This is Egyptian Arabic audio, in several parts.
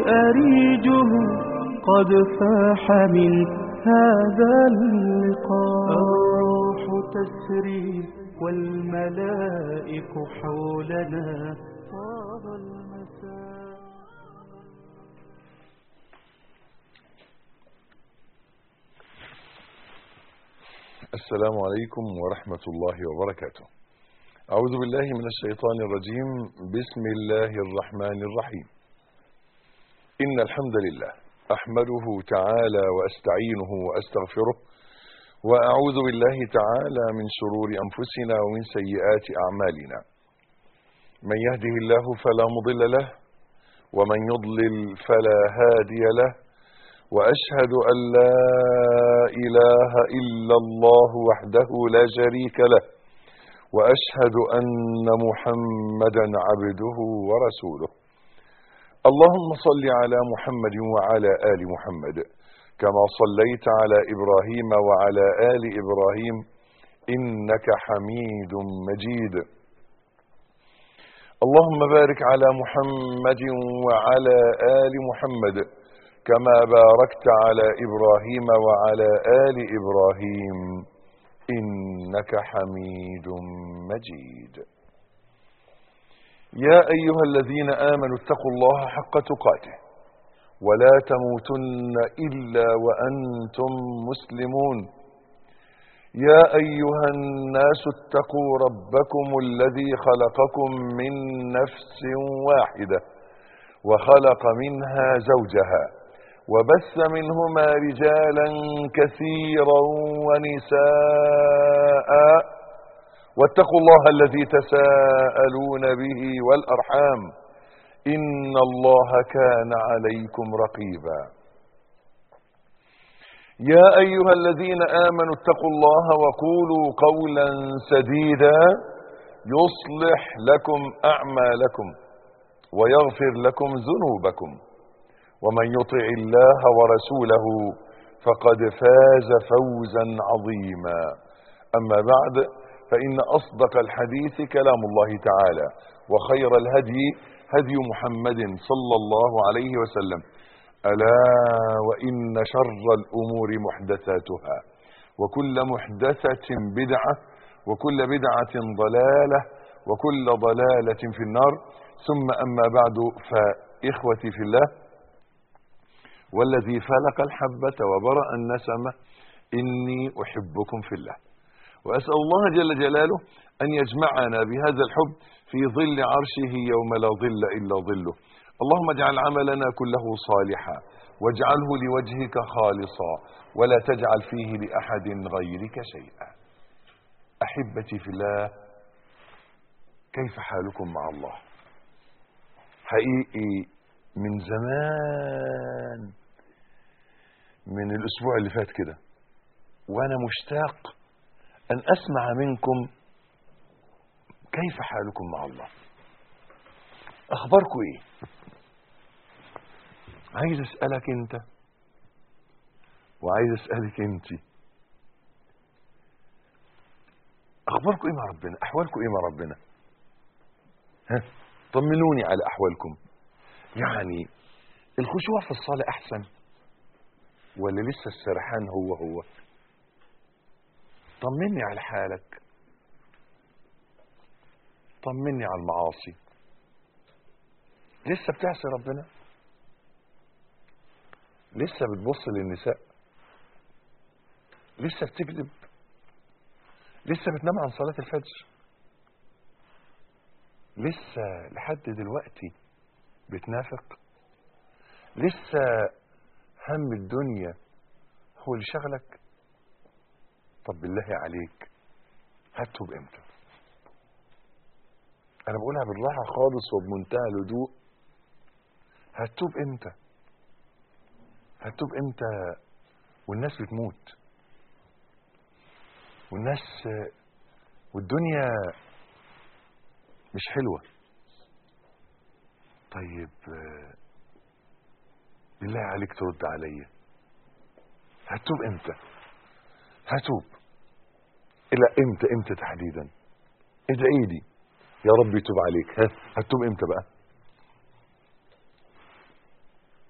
أريجه قد فاح من هذا اللقاء الروح تسري والملائك حولنا طاب المساء السلام عليكم ورحمة الله وبركاته أعوذ بالله من الشيطان الرجيم بسم الله الرحمن الرحيم إن الحمد لله أحمده تعالى وأستعينه وأستغفره وأعوذ بالله تعالى من شرور أنفسنا ومن سيئات أعمالنا من يهده الله فلا مضل له ومن يضلل فلا هادي له وأشهد أن لا إله إلا الله وحده لا شريك له وأشهد أن محمدا عبده ورسوله اللهم صل على محمد وعلى آل محمد كما صليت على إبراهيم وعلى آل إبراهيم إنك حميد مجيد اللهم بارك على محمد وعلى آل محمد كما باركت على إبراهيم وعلى آل إبراهيم إنك حميد مجيد يا أيها الذين آمنوا اتقوا الله حق تقاته ولا تموتن إلا وأنتم مسلمون يا أيها الناس اتقوا ربكم الذي خلقكم من نفس واحدة وخلق منها زوجها وبث منهما رجالا كثيرا ونساء واتقوا الله الذي تساءلون به والأرحام إن الله كان عليكم رقيبا يا أيها الذين آمنوا اتقوا الله وقولوا قولا سديدا يصلح لكم أعمالكم ويغفر لكم ذنوبكم ومن يطع الله ورسوله فقد فاز فوزا عظيما أما بعد فإن أصدق الحديث كلام الله تعالى وخير الهدي هدي محمد صلى الله عليه وسلم ألا وإن شر الأمور محدثاتها وكل محدثة بدعة وكل بدعة ضلالة وكل ضلالة في النار ثم أما بعد فإخوتي في الله والذي فلق الحبة وبرأ النسمة إني أحبكم في الله وأسأل الله جل جلاله أن يجمعنا بهذا الحب في ظل عرشه يوم لا ظل إلا ظله اللهم اجعل عملنا كله صالحا واجعله لوجهك خالصا ولا تجعل فيه لأحد غيرك شيئا أحبتي في الله كيف حالكم مع الله حقيقي من زمان من الأسبوع اللي فات كده وأنا مشتاق أن أسمع منكم كيف حالكم مع الله أخباركم إيه عايز أسألك أنت وعايز أسألك أنت أخباركم إيه مع ربنا أحوالكم إيه مع ربنا ها طمنوني على أحوالكم يعني الخشوع في الصلاة أحسن ولا لسه السرحان هو هو طمني على حالك طمني على المعاصي لسه بتعصي ربنا لسه بتبص للنساء لسه بتكذب لسه بتنام عن صلاة الفجر لسه لحد دلوقتي بتنافق لسه هم الدنيا هو اللي شغلك طب بالله عليك هتوب امتى انا بقولها بالراحه خالص وبمنتهى الهدوء هتوب امتى هتوب امتى والناس بتموت والناس والدنيا مش حلوه طيب بالله عليك ترد عليا هتوب امتى هتوب الى امتى امتى تحديدا ادعي لي يا رب يتوب عليك ها هتوب امتى بقى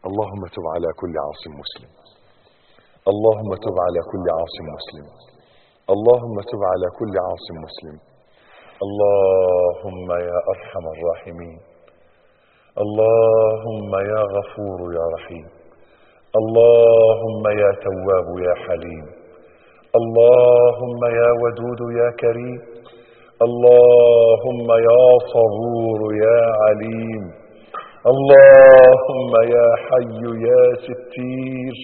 اللهم تب على كل عاص مسلم اللهم تب على كل عاص مسلم اللهم تب على كل عاص مسلم اللهم يا ارحم الراحمين اللهم يا غفور يا رحيم اللهم يا تواب يا حليم اللهم يا ودود يا كريم اللهم يا صبور يا عليم اللهم يا حي يا ستير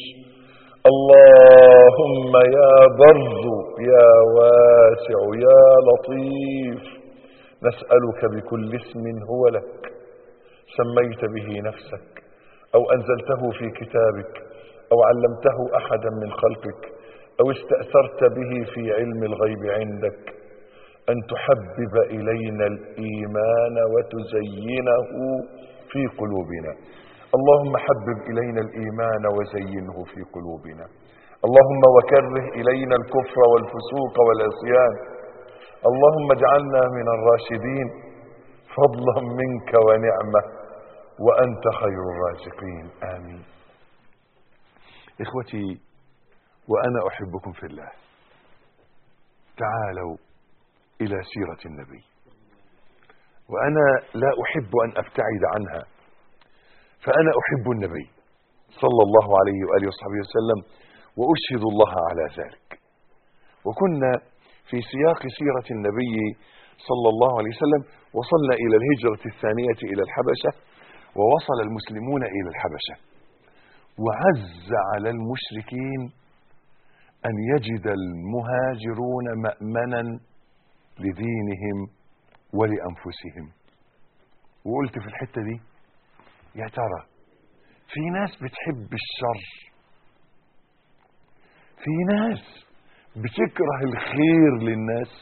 اللهم يا بر يا واسع يا لطيف نسألك بكل اسم هو لك سميت به نفسك أو أنزلته في كتابك أو علمته أحدا من خلقك أو استأثرت به في علم الغيب عندك أن تحبب إلينا الإيمان وتزينه في قلوبنا اللهم حبب إلينا الإيمان وزينه في قلوبنا اللهم وكره إلينا الكفر والفسوق والعصيان اللهم اجعلنا من الراشدين فضلا منك ونعمة وأنت خير الرازقين آمين إخوتي وأنا أحبكم في الله تعالوا إلى سيرة النبي وأنا لا أحب أن أبتعد عنها فأنا أحب النبي صلى الله عليه وآله وصحبه وسلم وأشهد الله على ذلك وكنا في سياق سيرة النبي صلى الله عليه وسلم وصلنا إلى الهجرة الثانية إلى الحبشة ووصل المسلمون إلى الحبشة وعز على المشركين أن يجد المهاجرون مأمنا لدينهم ولأنفسهم وقلت في الحتة دي يا ترى في ناس بتحب الشر في ناس بتكره الخير للناس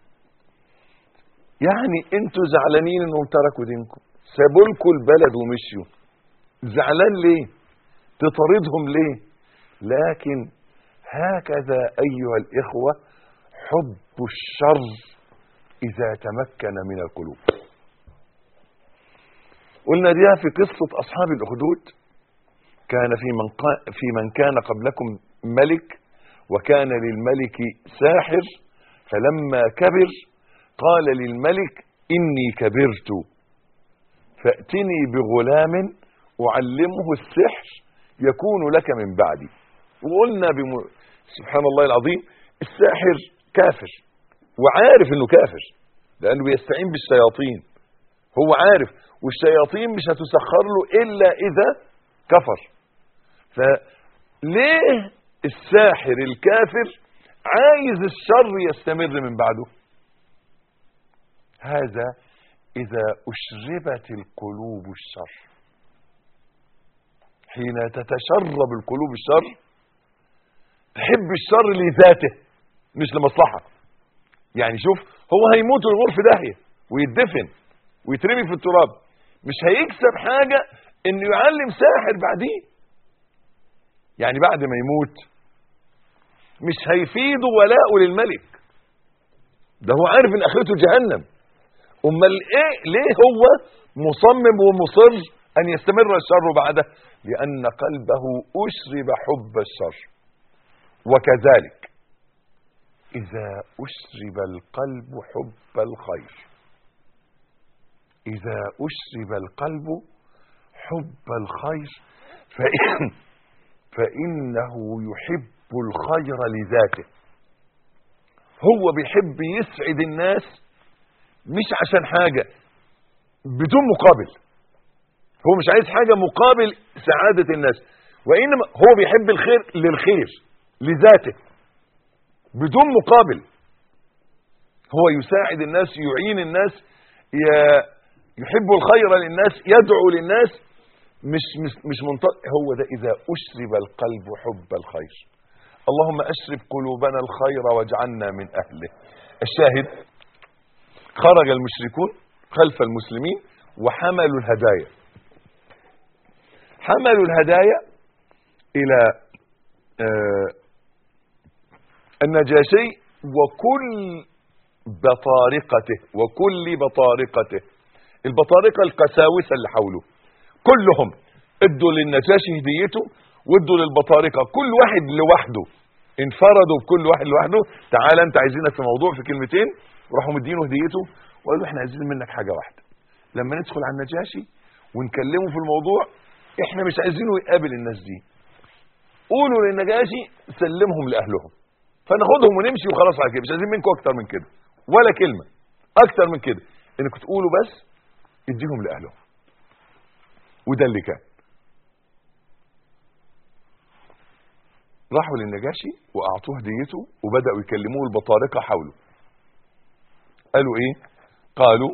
يعني انتوا زعلانين انهم تركوا دينكم سابوا لكم البلد ومشيوا زعلان ليه تطاردهم ليه لكن هكذا ايها الاخوه حب الشر اذا تمكن من القلوب قلنا دي في قصه اصحاب الاخدود كان في من قا- في من كان قبلكم ملك وكان للملك ساحر فلما كبر قال للملك اني كبرت فاتني بغلام اعلمه السحر يكون لك من بعدي وقلنا بم... سبحان الله العظيم الساحر كافر وعارف انه كافر لانه بيستعين بالشياطين هو عارف والشياطين مش هتسخر له الا اذا كفر فليه الساحر الكافر عايز الشر يستمر من بعده هذا اذا اشربت القلوب الشر حين تتشرب القلوب الشر تحب الشر لذاته مش لمصلحة يعني شوف هو هيموت ويغور في داهية ويدفن ويترمي في التراب مش هيكسب حاجة انه يعلم ساحر بعديه يعني بعد ما يموت مش هيفيده ولاءه للملك ده هو عارف ان اخرته جهنم امال ايه ليه هو مصمم ومصر ان يستمر الشر بعده لان قلبه اشرب حب الشر وكذلك اذا اشرب القلب حب الخير اذا اشرب القلب حب الخير فإن فانه يحب الخير لذاته هو بيحب يسعد الناس مش عشان حاجة بدون مقابل هو مش عايز حاجة مقابل سعادة الناس وإنما هو بيحب الخير للخير لذاته بدون مقابل هو يساعد الناس يعين الناس ي- يحب الخير للناس يدعو للناس مش مش مش منطق هو ده اذا اشرب القلب حب الخير اللهم اشرب قلوبنا الخير واجعلنا من اهله الشاهد خرج المشركون خلف المسلمين وحملوا الهدايا حملوا الهدايا الى آه، النجاشي وكل بطارقته وكل بطارقته البطارقه القساوسه اللي حوله كلهم ادوا للنجاشي هديته وادوا للبطارقه كل واحد لوحده انفردوا بكل واحد لوحده تعالى انت عايزينك في موضوع في كلمتين وراحوا مدينه هديته وقالوا احنا عايزين منك حاجه واحده لما ندخل على النجاشي ونكلمه في الموضوع احنا مش عايزينه يقابل الناس دي قولوا للنجاشي سلمهم لاهلهم فناخدهم ونمشي وخلاص على كده مش عايزين منكم اكتر من كده ولا كلمه اكتر من كده انكم تقولوا بس اديهم لاهلهم وده اللي كان راحوا للنجاشي واعطوه هديته وبداوا يكلموه البطارقه حوله قالوا ايه قالوا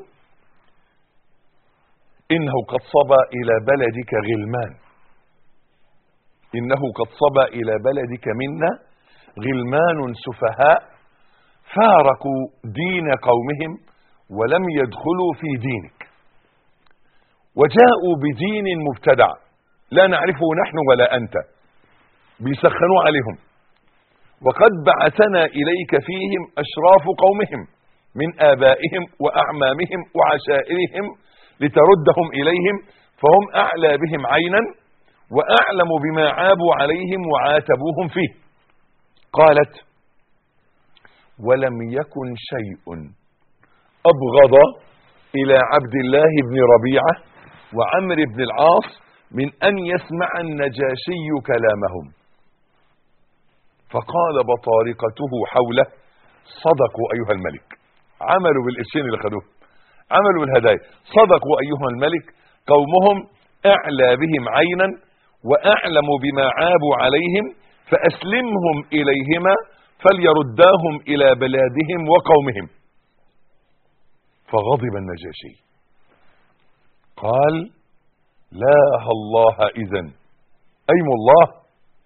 انه قد صبى الى بلدك غلمان انه قد صبى الى بلدك منا غلمان سفهاء فارقوا دين قومهم ولم يدخلوا في دينك وجاءوا بدين مبتدع لا نعرفه نحن ولا انت بيسخنوا عليهم وقد بعثنا اليك فيهم اشراف قومهم من ابائهم واعمامهم وعشائرهم لتردهم اليهم فهم اعلى بهم عينا واعلم بما عابوا عليهم وعاتبوهم فيه قالت ولم يكن شيء ابغض الى عبد الله بن ربيعه وعمر بن العاص من ان يسمع النجاشي كلامهم فقال بطارقته حوله صدقوا ايها الملك عملوا بالقرشين اللي خدوه عملوا بالهدايا صدقوا ايها الملك قومهم اعلى بهم عينا واعلم بما عابوا عليهم فاسلمهم اليهما فليرداهم الى بلادهم وقومهم فغضب النجاشي قال لا الله اذا ايم الله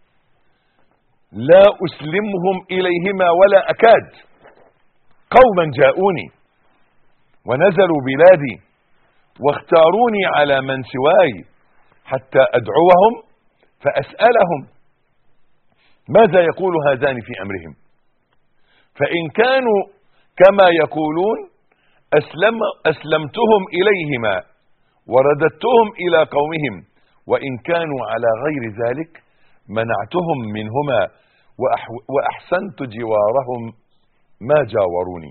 لا اسلمهم اليهما ولا اكاد قوما جاءوني ونزلوا بلادي واختاروني على من سواي حتى ادعوهم فاسالهم ماذا يقول هذان في امرهم فان كانوا كما يقولون اسلم اسلمتهم اليهما ورددتهم الى قومهم وان كانوا على غير ذلك منعتهم منهما وأح- واحسنت جوارهم ما جاوروني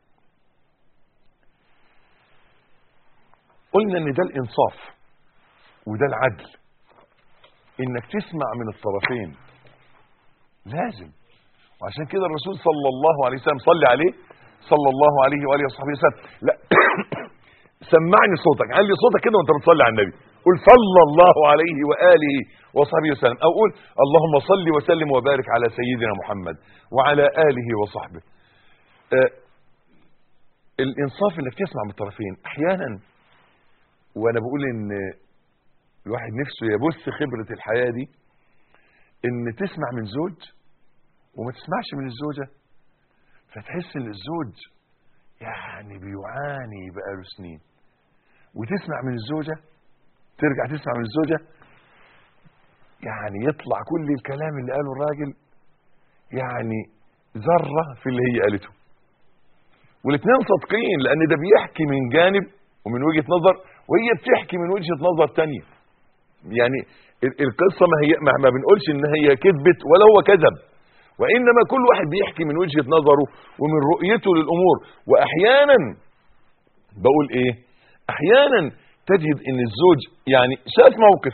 قلنا ان ده الانصاف وده العدل انك تسمع من الطرفين لازم وعشان كده الرسول صلى الله عليه وسلم صلي عليه صلى الله عليه واله وصحبه وسلم لا سمعني صوتك علي صوتك كده وانت بتصلي على النبي قول صلى الله عليه واله وصحبه وسلم او قول اللهم صل وسلم وبارك على سيدنا محمد وعلى اله وصحبه آه الانصاف انك تسمع من الطرفين احيانا وانا بقول ان الواحد نفسه يبث خبرة الحياة دي ان تسمع من زوج وما تسمعش من الزوجة فتحس ان الزوج يعني بيعاني بقاله سنين وتسمع من الزوجة ترجع تسمع من الزوجة يعني يطلع كل الكلام اللي قاله الراجل يعني ذرة في اللي هي قالته والاثنين صادقين لان ده بيحكي من جانب ومن وجهة نظر وهي بتحكي من وجهة نظر تانية يعني ال- القصة ما هي ما ما بنقولش ان هي كذبت ولا هو كذب وانما كل واحد بيحكي من وجهة نظره ومن رؤيته للامور واحيانا بقول ايه احيانا تجد ان الزوج يعني شاف موقف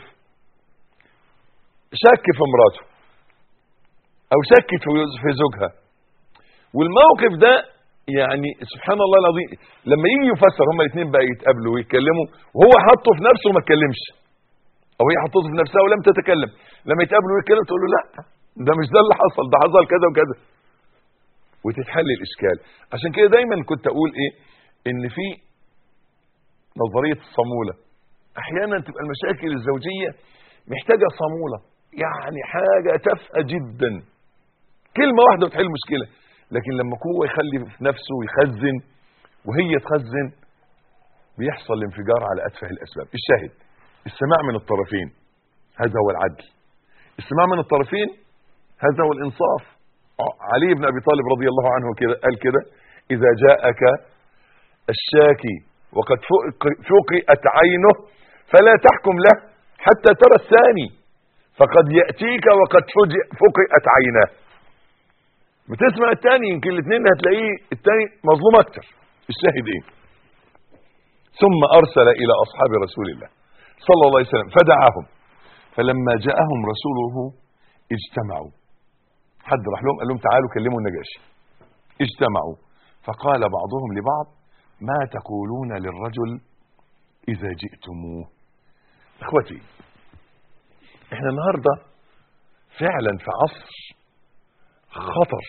شك في مراته او شك في في زوجها والموقف ده يعني سبحان الله العظيم لما يجي يفسر هما الاثنين بقى يتقابلوا ويتكلموا وهو حطه في نفسه وما اتكلمش او هي حطته في نفسها ولم تتكلم لما يتقابلوا ويتكلموا تقول له لا ده مش ده اللي حصل ده حصل كذا وكذا وتتحل الاشكال عشان كده دايما كنت اقول ايه ان في نظريه الصموله احيانا تبقى المشاكل الزوجيه محتاجه صموله يعني حاجه تافهه جدا كلمه واحده وتحل مشكله لكن لما هو يخلي في نفسه ويخزن وهي تخزن بيحصل الانفجار على اتفه الاسباب الشاهد السماع من الطرفين هذا هو العدل السماع من الطرفين هذا هو الانصاف علي بن ابي طالب رضي الله عنه كده قال كده اذا جاءك الشاكي وقد فق- فقئت عينه فلا تحكم له حتى ترى الثاني فقد يأتيك وقد فجئ- فقئت عيناه بتسمع الثاني يمكن الاثنين هتلاقيه الثاني مظلوم اكتر الشاهد ايه ثم ارسل الى اصحاب رسول الله صلى الله عليه وسلم فدعاهم فلما جاءهم رسوله اجتمعوا حد راح لهم قال لهم تعالوا كلموا النجاشي اجتمعوا فقال بعضهم لبعض ما تقولون للرجل اذا جئتموه اخوتي احنا النهارده فعلا في عصر خطر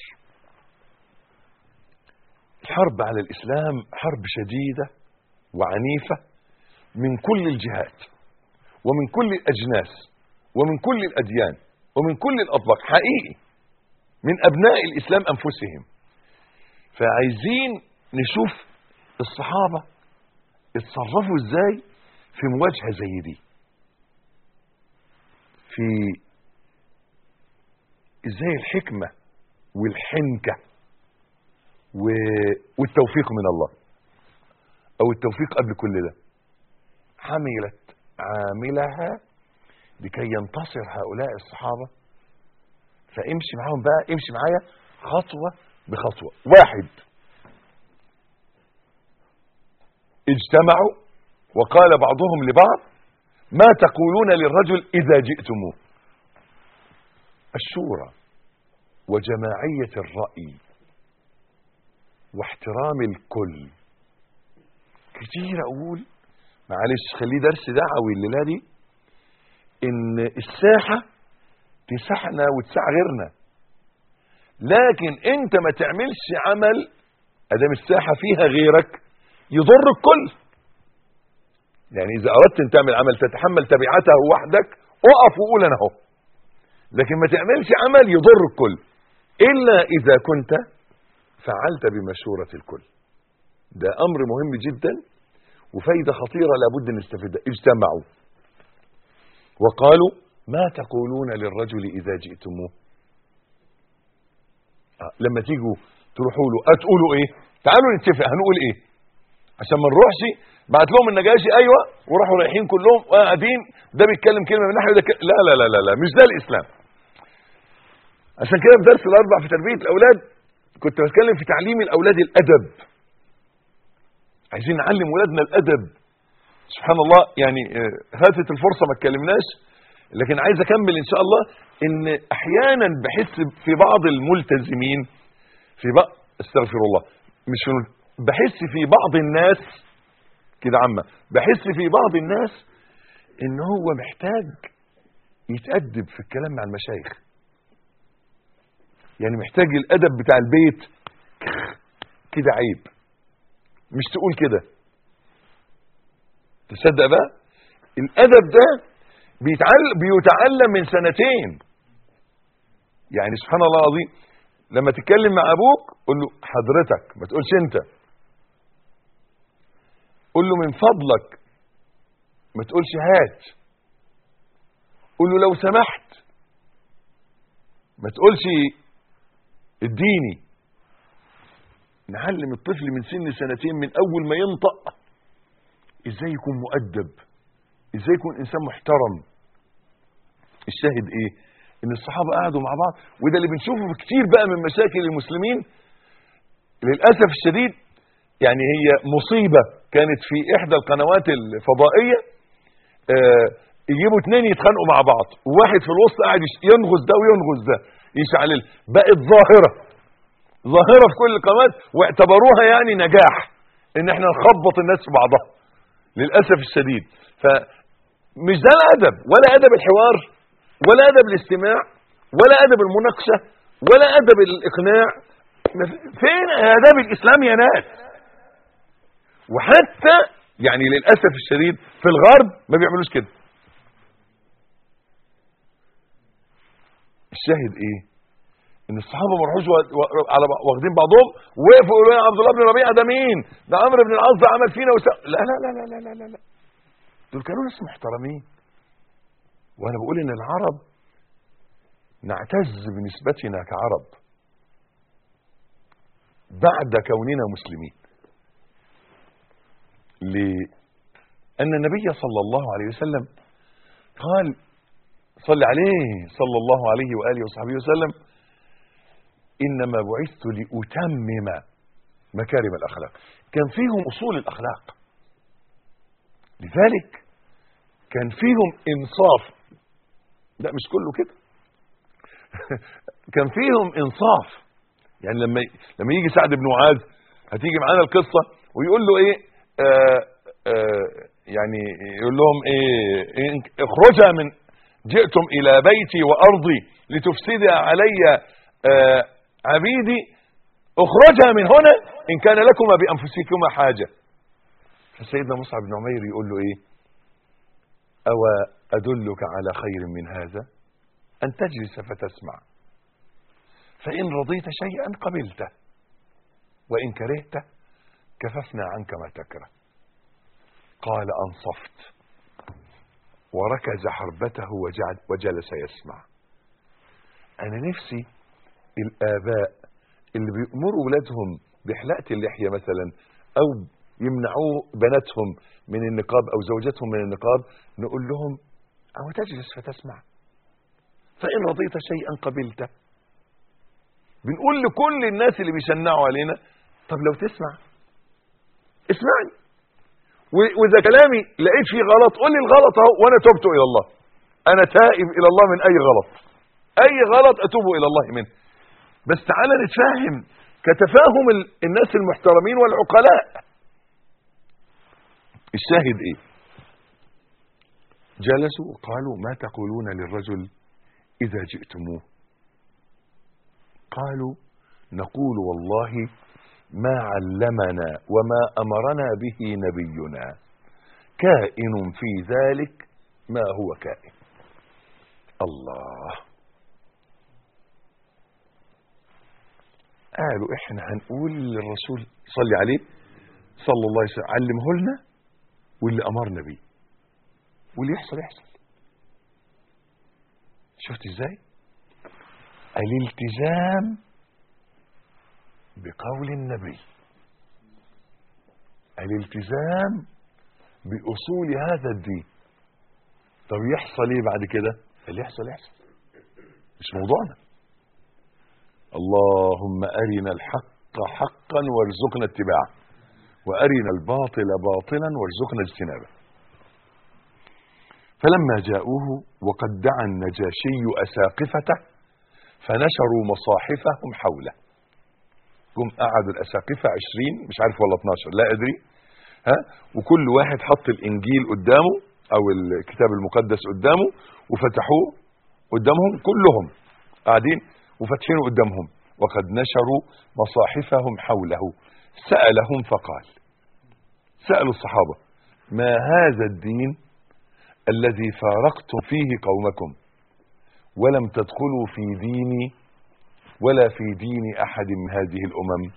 الحرب على الاسلام حرب شديده وعنيفه من كل الجهات ومن كل الاجناس ومن كل الاديان ومن كل الاطباق حقيقي من ابناء الاسلام انفسهم فعايزين نشوف الصحابه اتصرفوا ازاي في مواجهه زي دي في ازاي الحكمه والحنكه و- والتوفيق من الله او التوفيق قبل كل ده عملت عاملها لكي ينتصر هؤلاء الصحابه فامشي معاهم بقى امشي معايا خطوه بخطوه واحد اجتمعوا وقال بعضهم لبعض ما تقولون للرجل اذا جئتموه الشورى وجماعيه الراي واحترام الكل كتير اقول معلش خليه درس دعوي الليله دي ان الساحه تسعنا وتسع غيرنا لكن انت ما تعملش عمل ادام الساحه فيها غيرك يضر الكل يعني اذا اردت ان تعمل عمل تتحمل تبعاته وحدك اقف وقول انا اهو لكن ما تعملش عمل يضر الكل الا اذا كنت فعلت بمشورة الكل ده امر مهم جدا وفايدة خطيرة لابد ان نستفيدها اجتمعوا وقالوا ما تقولون للرجل اذا جئتموه آه، لما تيجوا تروحوا له هتقولوا ايه تعالوا نتفق هنقول ايه عشان ما نروحش بعت لهم النجاشي ايوه وراحوا رايحين كلهم وقاعدين ده بيتكلم كلمه من ناحيه وده ك... لا لا لا لا لا مش ده الاسلام عشان كده في درس الاربع في تربيه الاولاد كنت بتكلم في تعليم الاولاد الادب عايزين نعلم ولادنا الادب سبحان الله يعني آه، هاتت الفرصه ما اتكلمناش لكن عايز اكمل ان شاء الله ان احيانا بحس في بعض الملتزمين في بعض استغفر الله مش في الم- بحس في بعض الناس كده عامه بحس في بعض الناس ان هو محتاج يتأدب في الكلام مع المشايخ يعني محتاج الادب بتاع البيت كده عيب مش تقول كده تصدق بقى الادب ده بيتعلم بيتعلم من سنتين يعني سبحان الله العظيم لما تتكلم مع ابوك قول له حضرتك ما تقولش انت قول له من فضلك ما تقولش هات قول له لو سمحت ما تقولش اديني نعلم الطفل من سن سنتين من اول ما ينطق ازاي يكون مؤدب ازاي يكون انسان محترم الشاهد ايه ان الصحابه قعدوا مع بعض وده اللي بنشوفه في كتير بقى من مشاكل المسلمين للاسف الشديد يعني هي مصيبه كانت في احدى القنوات الفضائيه آه يجيبوا اتنين يتخانقوا مع بعض وواحد في الوسط قاعد يش- ينغز ده وينغز ده يشعلل بقت ظاهره ظاهره في كل القنوات واعتبروها يعني نجاح ان احنا نخبط الناس في بعضها للاسف الشديد فمش ده الادب ولا ادب الحوار ولا ادب الاستماع ولا ادب المناقشه ولا ادب الاقناع ما في- فين اداب الاسلام يا ناس وحتى يعني للاسف الشديد في الغرب ما بيعملوش كده الشاهد ايه ان الصحابه ما راحوش وا- وا- على بع- واخدين بعضهم وقفوا يقولوا يا عبد الله بن ربيعه ده مين ده عمرو بن العاص ده عمل فينا وسا... لا لا لا لا لا لا لا لا دول كانوا ناس محترمين وانا بقول ان العرب نعتز بنسبتنا كعرب بعد كوننا مسلمين لأن النبي صلى الله عليه وسلم قال صل عليه صلى الله عليه وآله وصحبه وسلم إنما بعثت لأتمم مكارم الأخلاق كان فيهم أصول الأخلاق لذلك كان فيهم إنصاف لا مش كله كده كان فيهم إنصاف يعني لما لما يجي سعد بن معاذ هتيجي معانا القصة ويقول له إيه آه آه يعني يقول لهم إيه إن- اخرجا من جئتم إلى بيتي وأرضي لتفسد علي آه عبيدي اخرجا من هنا إن كان لكما بأنفسكما حاجة فسيدنا مصعب بن عمير يقول له إيه أو أدلك على خير من هذا أن تجلس فتسمع فإن رضيت شيئا قبلته وإن كرهته كففنا عنك ما تكره قال أنصفت وركز حربته وجعل وجلس يسمع أنا نفسي الآباء اللي بيأمروا ولادهم بحلاقة اللحية مثلا أو يمنعوا بناتهم من النقاب أو زوجاتهم من النقاب نقول لهم أو تجلس فتسمع فإن رضيت شيئا قبلته بنقول لكل الناس اللي بيشنعوا علينا طب لو تسمع اسمعني و- واذا كلامي لقيت فيه غلط قول لي الغلط اهو وانا تبت الى الله انا تائب الى الله من اي غلط اي غلط اتوب الى الله منه بس تعالى نتفاهم كتفاهم ال- الناس المحترمين والعقلاء الشاهد ايه جلسوا وقالوا ما تقولون للرجل اذا جئتموه قالوا نقول والله ما علمنا وما امرنا به نبينا كائن في ذلك ما هو كائن الله قالوا احنا هنقول للرسول صلي عليه صلى الله عليه وسلم علمه لنا واللي امرنا بيه واللي يحصل يحصل شفت ازاي الالتزام بقول النبي الالتزام بأصول هذا الدين طب يحصل ايه بعد كده اللي يحصل يحصل مش موضوعنا اللهم أرنا الحق حقا وارزقنا اتباعه وأرنا الباطل باطلا وارزقنا اجتنابه فلما جاءوه وقد دعا النجاشي أساقفته فنشروا مصاحفهم حوله جم قعدوا الأساقفة عشرين مش عارف ولا 12 لا أدري ها وكل واحد حط الإنجيل قدامه أو الكتاب المقدس قدامه وفتحوه قدامهم كلهم قاعدين وفاتحينه قدامهم وقد نشروا مصاحفهم حوله سألهم فقال سألوا الصحابة ما هذا الدين الذي فارقتم فيه قومكم ولم تدخلوا في ديني ولا في دين احد من هذه الامم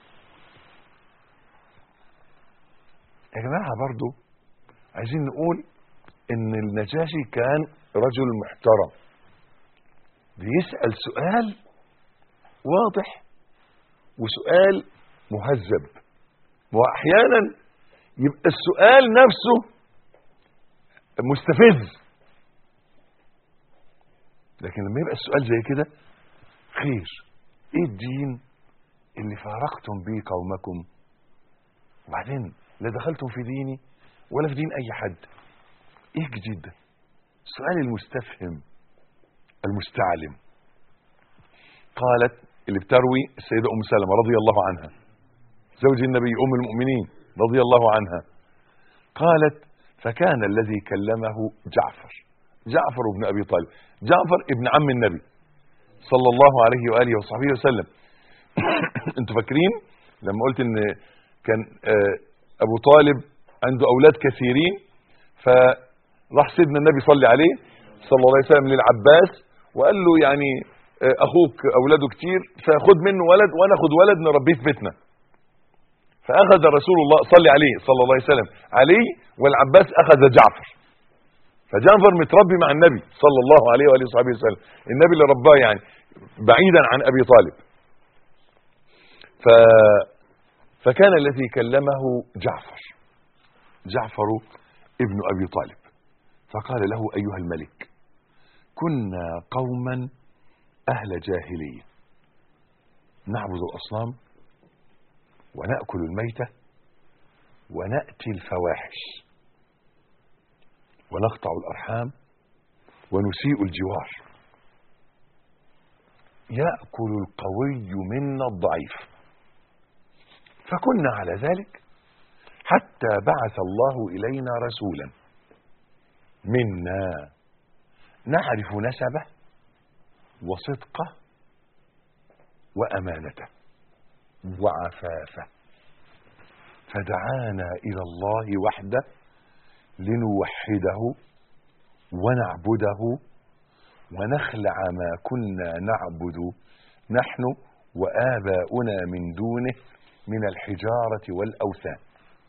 يا جماعه برضو عايزين نقول ان النجاشي كان رجل محترم بيسال سؤال واضح وسؤال مهذب واحيانا يبقى السؤال نفسه مستفز لكن لما يبقى السؤال زي كده خير ايه الدين اللي فارقتم به قومكم وبعدين لا دخلتم في ديني ولا في دين اي حد ايه الجديد ده السؤال المستفهم المستعلم قالت اللي بتروي السيدة ام سلمة رضي الله عنها زوج النبي ام المؤمنين رضي الله عنها قالت فكان الذي كلمه جعفر جعفر بن ابي طالب جعفر ابن عم النبي صلى الله عليه واله وصحبه وسلم انتوا فاكرين لما قلت ان كان آه، ابو طالب عنده اولاد كثيرين فراح سيدنا النبي صلى عليه صلى الله عليه وسلم للعباس وقال له يعني آه، اخوك اولاده كتير فخد منه ولد وانا اخد ولد نربيه في بيتنا فاخذ رسول الله صلى عليه صلى الله عليه وسلم علي والعباس اخذ جعفر فجعفر متربي مع النبي صلى الله عليه واله وصحبه وسلم النبي اللي رباه يعني بعيدا عن ابي طالب ف فكان الذي كلمه جعفر جعفر ابن ابي طالب فقال له أيها الملك كنا قوما أهل جاهلية نعبد الأصنام ونأكل الميتة ونأتي الفواحش ونقطع الأرحام ونسيء الجوار يأكل القوي منا الضعيف فكنا على ذلك حتى بعث الله إلينا رسولا منا نعرف نسبه وصدقه وأمانته وعفافه فدعانا إلى الله وحده لنوحده ونعبده ونخلع ما كنا نعبد نحن وآباؤنا من دونه من الحجارة والأوثان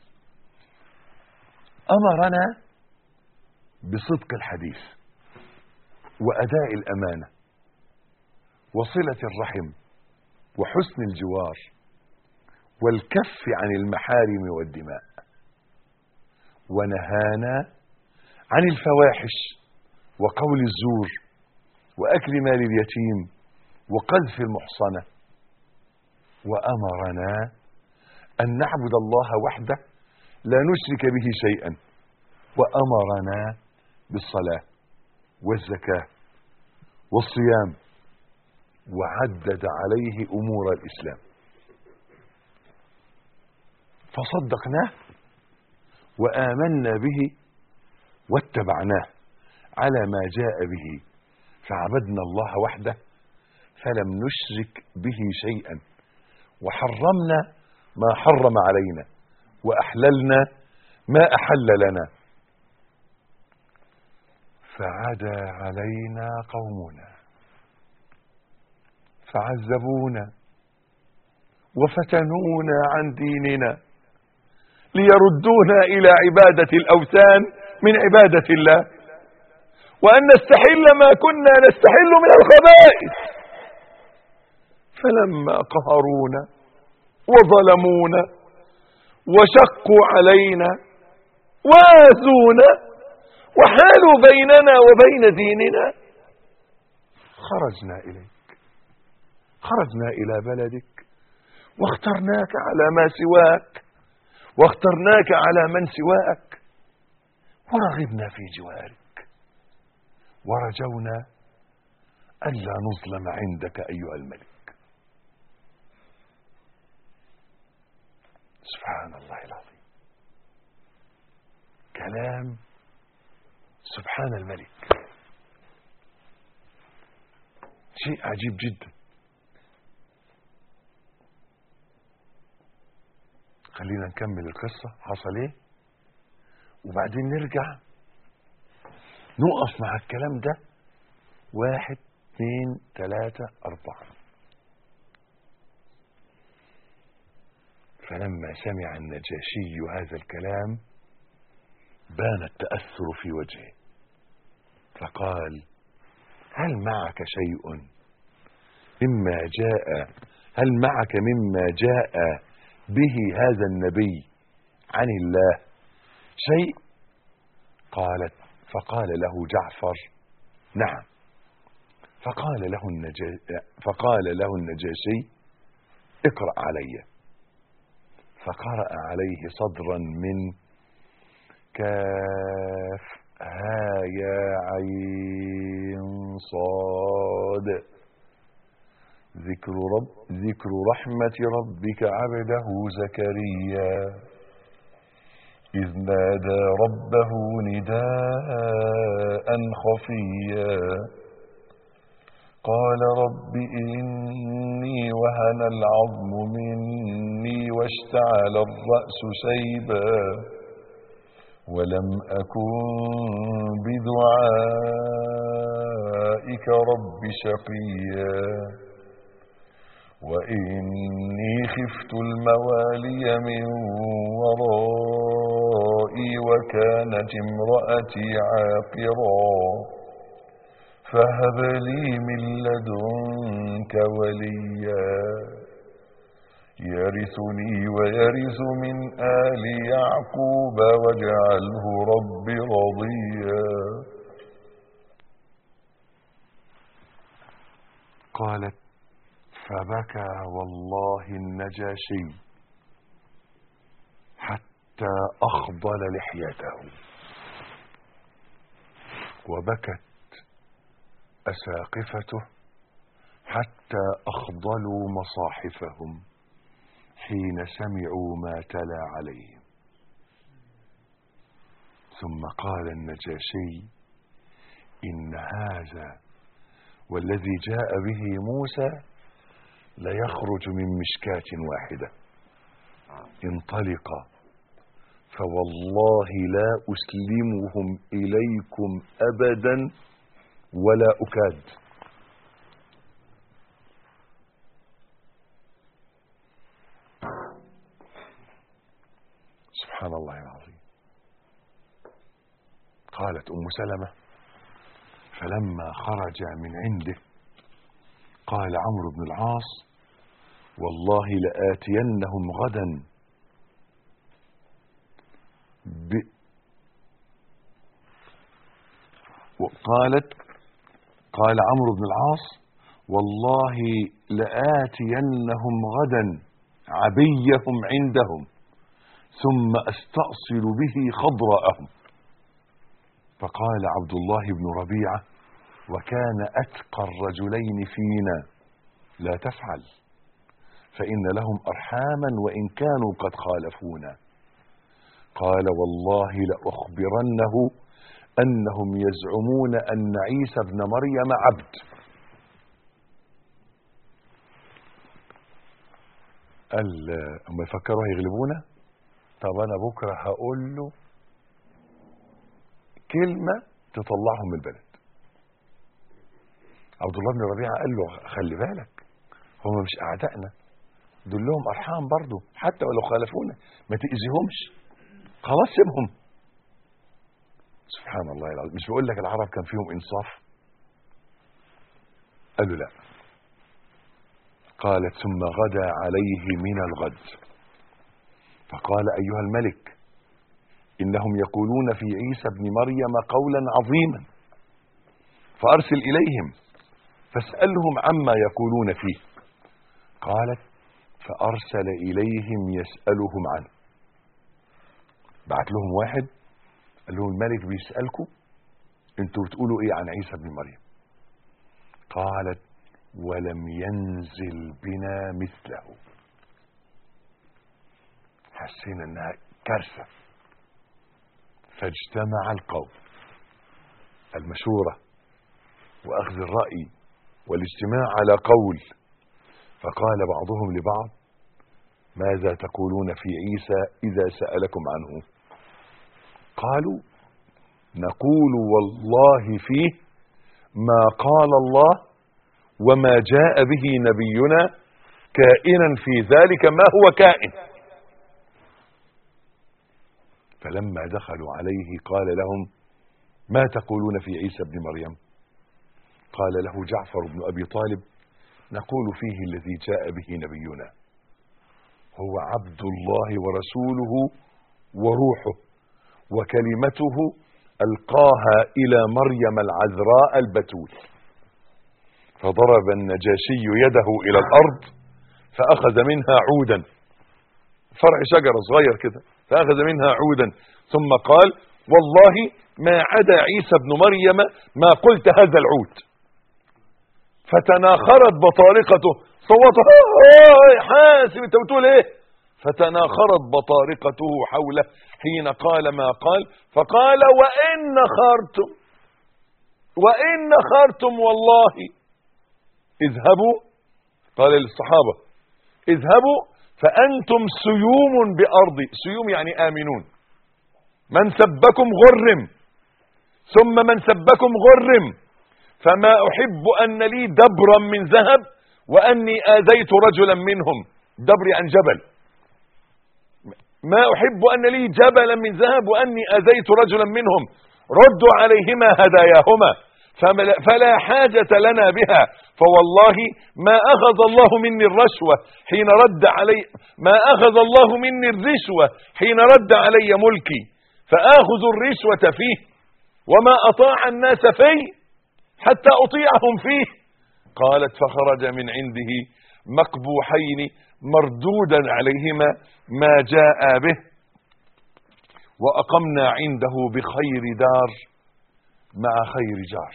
أمرنا بصدق الحديث وأداء الأمانة وصلة الرحم وحسن الجوار والكف عن المحارم والدماء ونهانا عن الفواحش وقول الزور وأكل مال اليتيم وقذف المحصنة وأمرنا أن نعبد الله وحده لا نشرك به شيئا وأمرنا بالصلاة والزكاة والصيام وعدد عليه أمور الإسلام فصدقناه وآمنا به واتبعناه على ما جاء به فعبدنا الله وحده فلم نشرك به شيئا وحرمنا ما حرم علينا وأحللنا ما أحل لنا فعدا علينا قومنا فعذبونا وفتنونا عن ديننا ليردونا إلى عبادة الأوثان من عبادة الله وأن نستحل ما كنا نستحل من الخبائث فلما قهرونا وظلمونا وشقوا علينا وآذونا وحالوا بيننا وبين ديننا خرجنا إليك خرجنا إلى بلدك واخترناك على ما سواك واخترناك على من سواك ورغبنا في جوارك ورجونا ألا نظلم عندك أيها الملك سبحان الله العظيم كلام سبحان الملك شيء عجيب جدا خلينا نكمل القصة حصل ايه وبعدين نرجع نقف مع الكلام ده واحد اثنين ثلاثة أربعة فلما سمع النجاشي هذا الكلام بان التأثر في وجهه فقال هل معك شيء مما جاء هل معك مما جاء به هذا النبي عن الله شيء قالت فقال له جعفر نعم فقال له النجا فقال له النجاشي اقرأ علي فقرأ عليه صدرا من كاف ها يا عين صاد ذكر رب ذكر رحمة ربك عبده زكريا إذ نادى ربه نداء خفيا قال رب إني وهن العظم مني واشتعل الرأس شيبا ولم أكن بدعائك رب شقيا وإني خفت الموالي من ورائي وكانت امرأتي عاقرا فهب لي من لدنك وليا يرثني ويرث من آل يعقوب واجعله رب رضيا قالت فبكى والله النجاشي حتى أخضل لحيته وبكت أساقفته حتى أخضلوا مصاحفهم حين سمعوا ما تلا عليهم ثم قال النجاشي إن هذا والذي جاء به موسى ليخرج من مشكاة واحدة انطلقا فوالله لا أسلمهم إليكم أبدا ولا أكاد سبحان الله العظيم قالت أم سلمة فلما خرج من عنده قال عمرو بن العاص والله لآتينهم غدا ب... وقالت قال عمرو بن العاص والله لآتينهم غدا عبيهم عندهم ثم أستأصل به خضراءهم فقال عبد الله بن ربيعة وكان أتقى الرجلين فينا لا تفعل فإن لهم أرحاما وإن كانوا قد خالفونا قال والله لأخبرنه أنهم يزعمون أن عيسى ابن مريم عبد قال هم يفكروا هيغلبونا طب أنا بكرة هقول له كلمة تطلعهم من البلد عبد الله بن ربيعة قال له خلي بالك هم مش أعدائنا دول لهم أرحام برضو حتى ولو خالفونا ما تأذيهمش خلاص سيبهم سبحان الله العظيم مش بقول لك العرب كان فيهم إنصاف قال له لا قالت ثم غدا عليه من الغد فقال أيها الملك إنهم يقولون في عيسى ابن مريم قولا عظيما فأرسل إليهم فاسألهم عما يقولون فيه قالت فأرسل إليهم يسألهم عنه بعت لهم واحد قال لهم الملك بيسألكم انتوا بتقولوا ايه عن عيسى ابن مريم قالت ولم ينزل بنا مثله حسينا انها كارثة فاجتمع القوم المشورة واخذ الرأي والاجتماع على قول فقال بعضهم لبعض ماذا تقولون في عيسى اذا سألكم عنه قالوا نقول والله فيه ما قال الله وما جاء به نبينا كائنا في ذلك ما هو كائن فلما دخلوا عليه قال لهم ما تقولون في عيسى ابن مريم قال له جعفر بن ابي طالب نقول فيه الذي جاء به نبينا هو عبد الله ورسوله وروحه وكلمته القاها الى مريم العذراء البتول فضرب النجاشي يده الى الارض فاخذ منها عودا فرع شجره صغير كده فاخذ منها عودا ثم قال والله ما عدا عيسى ابن مريم ما قلت هذا العود فتناخرت بطارقته صوتها حاسب انت بتقول ايه فتناخرت بطارقته حوله حين قال ما قال فقال وان نخرتم وان نخرتم والله اذهبوا قال للصحابة اذهبوا فأنتم سيوم بأرضي سيوم يعني آمنون من سبكم غرم ثم من سبكم غرم فما أحب أن لي دبرا من ذهب وأني آذيت رجلا منهم دبري عن جبل ما أحب أن لي جبلا من ذهب وأني آذيت رجلا منهم ردوا عليهما هداياهما فلا حاجة لنا بها فوالله ما أخذ الله مني الرشوة حين رد علي ما أخذ الله مني الرشوة حين رد علي ملكي فآخذ الرشوة فيه وما أطاع الناس فيه حتى أطيعهم فيه قالت فخرج من عنده مقبوحين مردودا عليهما ما جاء به وأقمنا عنده بخير دار مع خير جار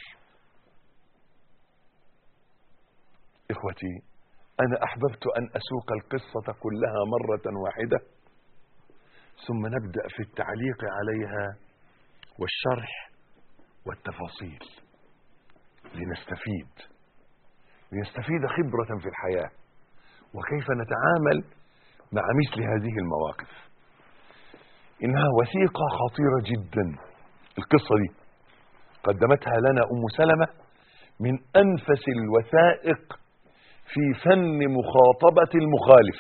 إخوتي أنا أحببت أن أسوق القصة كلها مرة واحدة ثم نبدأ في التعليق عليها والشرح والتفاصيل لنستفيد لنستفيد خبرة في الحياة وكيف نتعامل مع مثل هذه المواقف إنها وثيقة خطيرة جدا القصة دي قدمتها لنا أم سلمة من أنفس الوثائق في فن مخاطبة المخالف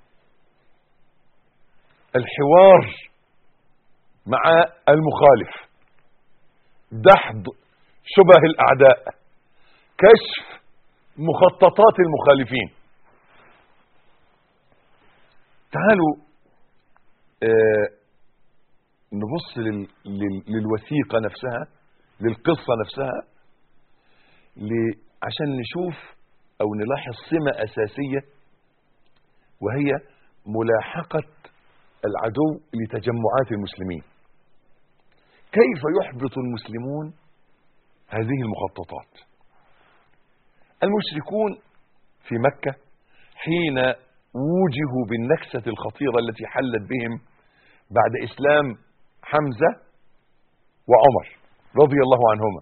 الحوار مع المخالف دحض شبه الأعداء كشف مخططات المخالفين تعالوا آه نبص لل لل للوثيقة نفسها للقصة نفسها ل- عشان نشوف أو نلاحظ سمة أساسية وهي ملاحقة العدو لتجمعات المسلمين كيف يحبط المسلمون هذه المخططات المشركون في مكة حين وجهوا بالنكسة الخطيرة التي حلت بهم بعد إسلام حمزة وعمر رضي الله عنهما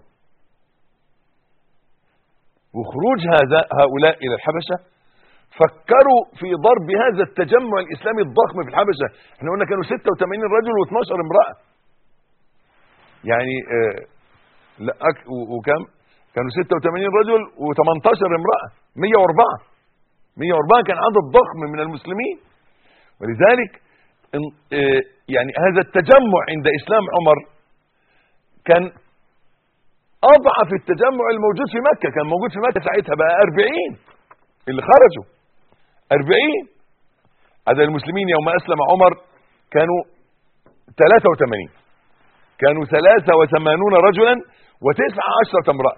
وخروج هذا هؤلاء إلى الحبشة فكروا في ضرب هذا التجمع الإسلامي الضخم في الحبشة احنا قلنا كانوا 86 رجل و12 امرأة يعني آه لا أك- و- وكم كانوا 86 رجل و18 امرأة 104 104 كان عدد ضخم من المسلمين ولذلك ان- آه، يعني هذا التجمع عند إسلام عمر كان أضعف التجمع الموجود في مكة كان موجود في مكة ساعتها بقى 40 اللي خرجوا 40 عدد المسلمين يوم أسلم عمر كانوا 83 كانوا 83 رجلا وتسعة عشرة امرأة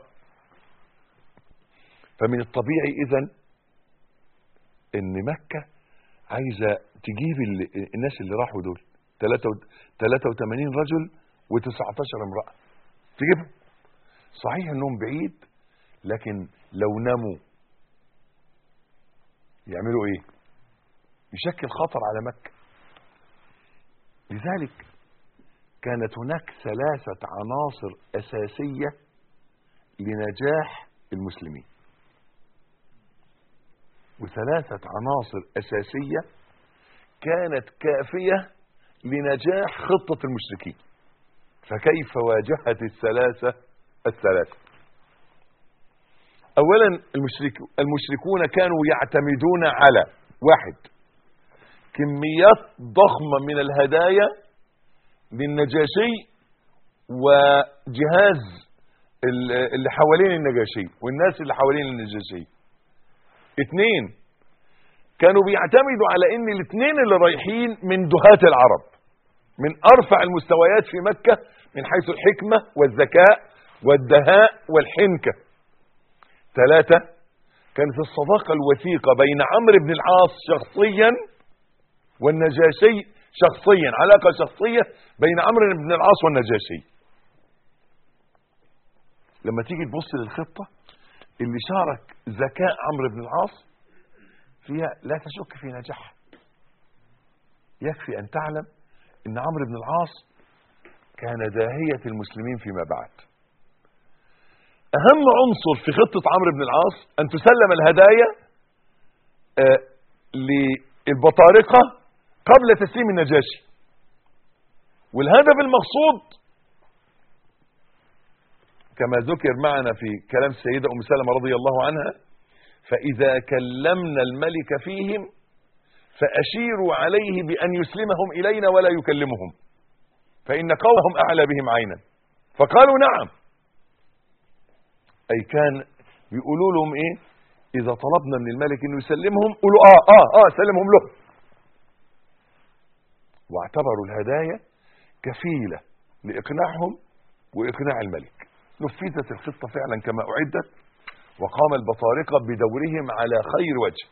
فمن الطبيعي إذن ان مكة عايزة تجيب ال- الناس اللي راحوا دول 83 رجل و19 امرأة تجيبهم صحيح انهم بعيد لكن لو ناموا يعملوا ايه يشكل خطر على مكة لذلك كانت هناك ثلاثة عناصر أساسية لنجاح المسلمين وثلاثة عناصر أساسية كانت كافية لنجاح خطة المشركين فكيف واجهت الثلاثة الثلاثة أولا المشرك المشركون كانوا يعتمدون على واحد كميات ضخمة من الهدايا للنجاشي وجهاز ال- اللي حوالين النجاشي والناس اللي حوالين النجاشي اتنين كانوا بيعتمدوا على ان الاتنين اللي رايحين من دهاة العرب من ارفع المستويات في مكة من حيث الحكمة والذكاء والدهاء والحنكة ثلاثة كانت الصداقة الوثيقة بين عمرو بن العاص شخصيا والنجاشي شخصيا علاقة شخصية بين عمرو بن العاص والنجاشي لما تيجي تبص للخطة اللي شارك ذكاء عمرو بن العاص فيها لا تشك في نجاحها يكفي أن تعلم أن عمرو بن العاص كان داهية المسلمين فيما بعد أهم عنصر في خطة عمرو بن العاص أن تسلم الهدايا آه، للبطارقة قبل تسليم النجاشي والهدف المقصود كما ذكر معنا في كلام السيدة أم سلمة رضي الله عنها فإذا كلمنا الملك فيهم فأشيروا عليه بأن يسلمهم إلينا ولا يكلمهم فإن قومهم أعلى بهم عينا فقالوا نعم أي كان بيقولوا لهم إيه إذا طلبنا من الملك إنه يسلمهم قولوا آه آه آه سلمهم له واعتبروا الهدايا كفيلة لإقناعهم وإقناع الملك نفذت الخطة فعلا كما أعدت وقام البطارقة بدورهم على خير وجه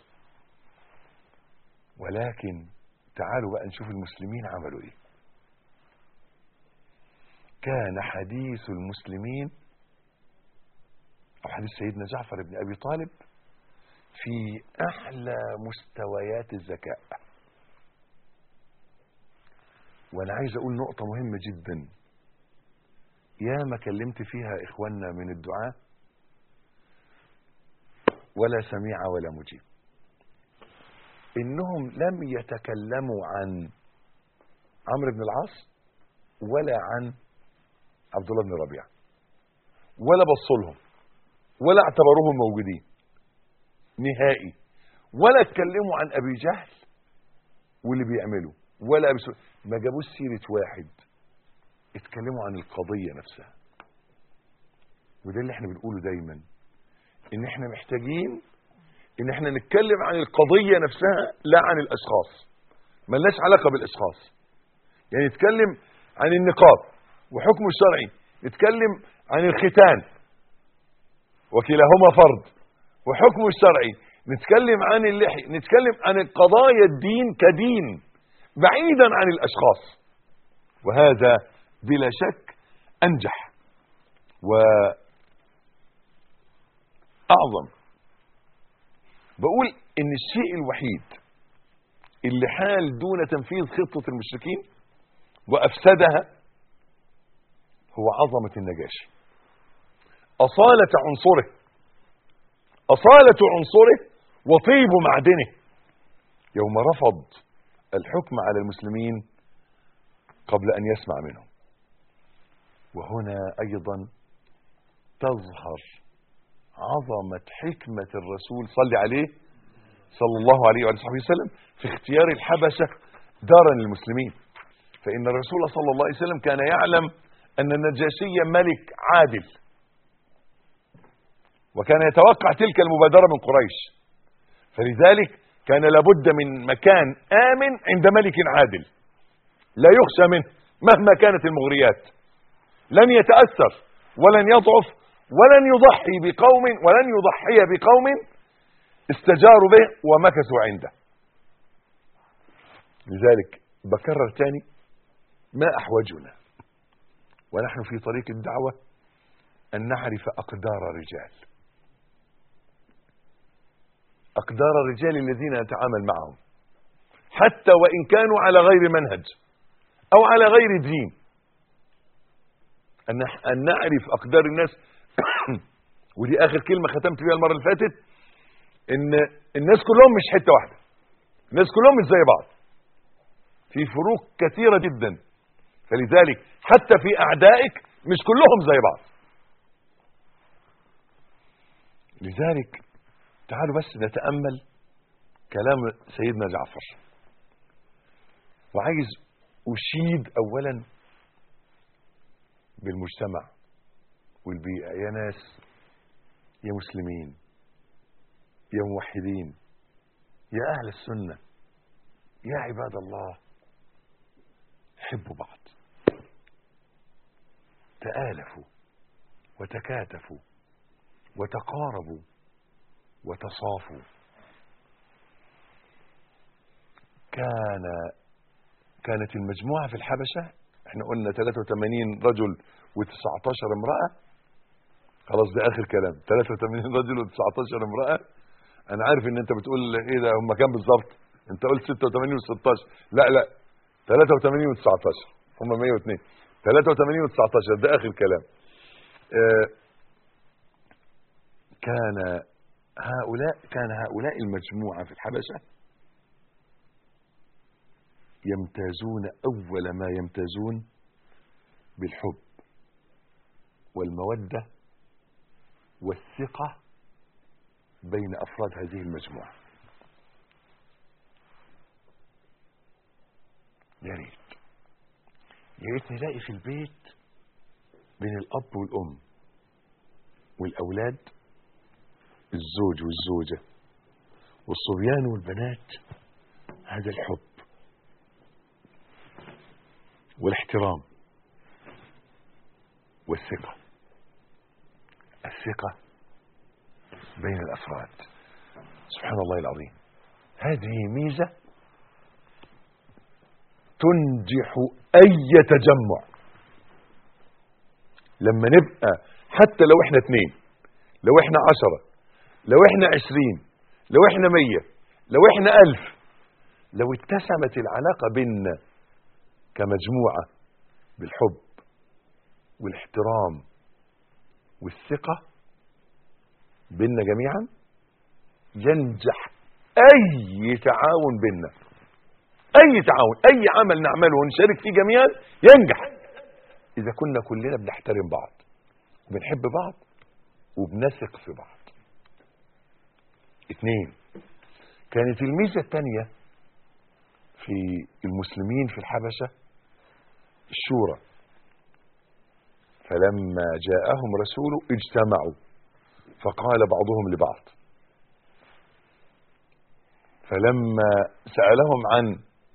ولكن تعالوا بقى نشوف المسلمين عملوا ايه كان حديث المسلمين او حديث سيدنا جعفر بن ابي طالب في اعلى مستويات الذكاء وانا عايز اقول نقطة مهمة جدا يا ما كلمت فيها اخواننا من الدعاء ولا سميع ولا مجيب انهم لم يتكلموا عن عمرو بن العاص ولا عن عبد الله بن ربيعه ولا بصوا لهم ولا اعتبروهم موجودين نهائي ولا اتكلموا عن ابي جهل واللي بيعمله ولا أبي سو... ما جابوش سيره واحد اتكلموا عن القضيه نفسها وده اللي احنا بنقوله دايما ان احنا محتاجين ان احنا نتكلم عن القضية نفسها لا عن الاشخاص ملناش علاقة بالاشخاص يعني نتكلم عن النقاب وحكمه الشرعي نتكلم عن الختان وكلاهما فرض وحكمه الشرعي نتكلم عن اللحي نتكلم عن قضايا الدين كدين بعيدا عن الاشخاص وهذا بلا شك انجح و اعظم بقول ان الشيء الوحيد اللي حال دون تنفيذ خطة المشركين وافسدها هو عظمة النجاشي اصالة عنصره اصالة عنصره وطيب معدنه يوم رفض الحكم على المسلمين قبل ان يسمع منهم وهنا ايضا تظهر عظمة حكمة الرسول صلى عليه صلى الله عليه وعلى صحبه وسلم في اختيار الحبشة دارا للمسلمين فإن الرسول صلى الله عليه وسلم كان يعلم أن النجاشي ملك عادل وكان يتوقع تلك المبادرة من قريش فلذلك كان لابد من مكان آمن عند ملك عادل لا يخشى منه مهما كانت المغريات لن يتأثر ولن يضعف ولن يضحي بقوم ولن يضحي بقوم استجاروا به ومكثوا عنده لذلك بكرر تاني ما احوجنا ونحن في طريق الدعوة ان نعرف اقدار الرجال اقدار الرجال الذين نتعامل معهم حتى وان كانوا على غير منهج او على غير دين ان نعرف اقدار الناس ودي اخر كلمه ختمت بيها المره اللي فاتت ان الناس كلهم مش حته واحده الناس كلهم مش زي بعض في فروق كثيره جدا فلذلك حتى في اعدائك مش كلهم زي بعض لذلك تعالوا بس نتامل كلام سيدنا جعفر وعايز اشيد اولا بالمجتمع والبيئة يا ناس يا مسلمين يا موحدين يا أهل السنة يا عباد الله حبوا بعض تآلفوا وتكاتفوا وتقاربوا وتصافوا كان كانت المجموعة في الحبشة احنا قلنا 83 رجل و19 امرأة خلاص ده اخر كلام 83 رجل و19 امرأة انا عارف ان انت بتقول ايه ده هم كام بالظبط انت قلت 86 و16 لا لا 83 و19 هم 102 83 و19 ده اخر كلام آه كان هؤلاء كان هؤلاء المجموعة في الحبشة يمتازون أول ما يمتازون بالحب والمودة والثقة بين أفراد هذه المجموعة يا ريت يا ريت نلاقي في البيت بين الأب والأم والأولاد الزوج والزوجة والصبيان والبنات هذا الحب والاحترام والثقة الثقة بين الافراد سبحان الله العظيم هذه ميزه تنجح اي تجمع لما نبقى حتى لو احنا اتنين لو احنا عشرة لو احنا عشرين لو احنا مية لو احنا الف لو اتسمت العلاقة بيننا كمجموعة بالحب والاحترام والثقة بيننا جميعا ينجح اي تعاون بيننا اي تعاون اي عمل نعمله ونشارك فيه جميعا ينجح اذا كنا كلنا بنحترم بعض وبنحب بعض وبنثق في بعض اثنين كانت الميزة الثانية في المسلمين في الحبشة الشورى فلما جاءهم رسول اجتمعوا فقال بعضهم لبعض فلما سألهم عن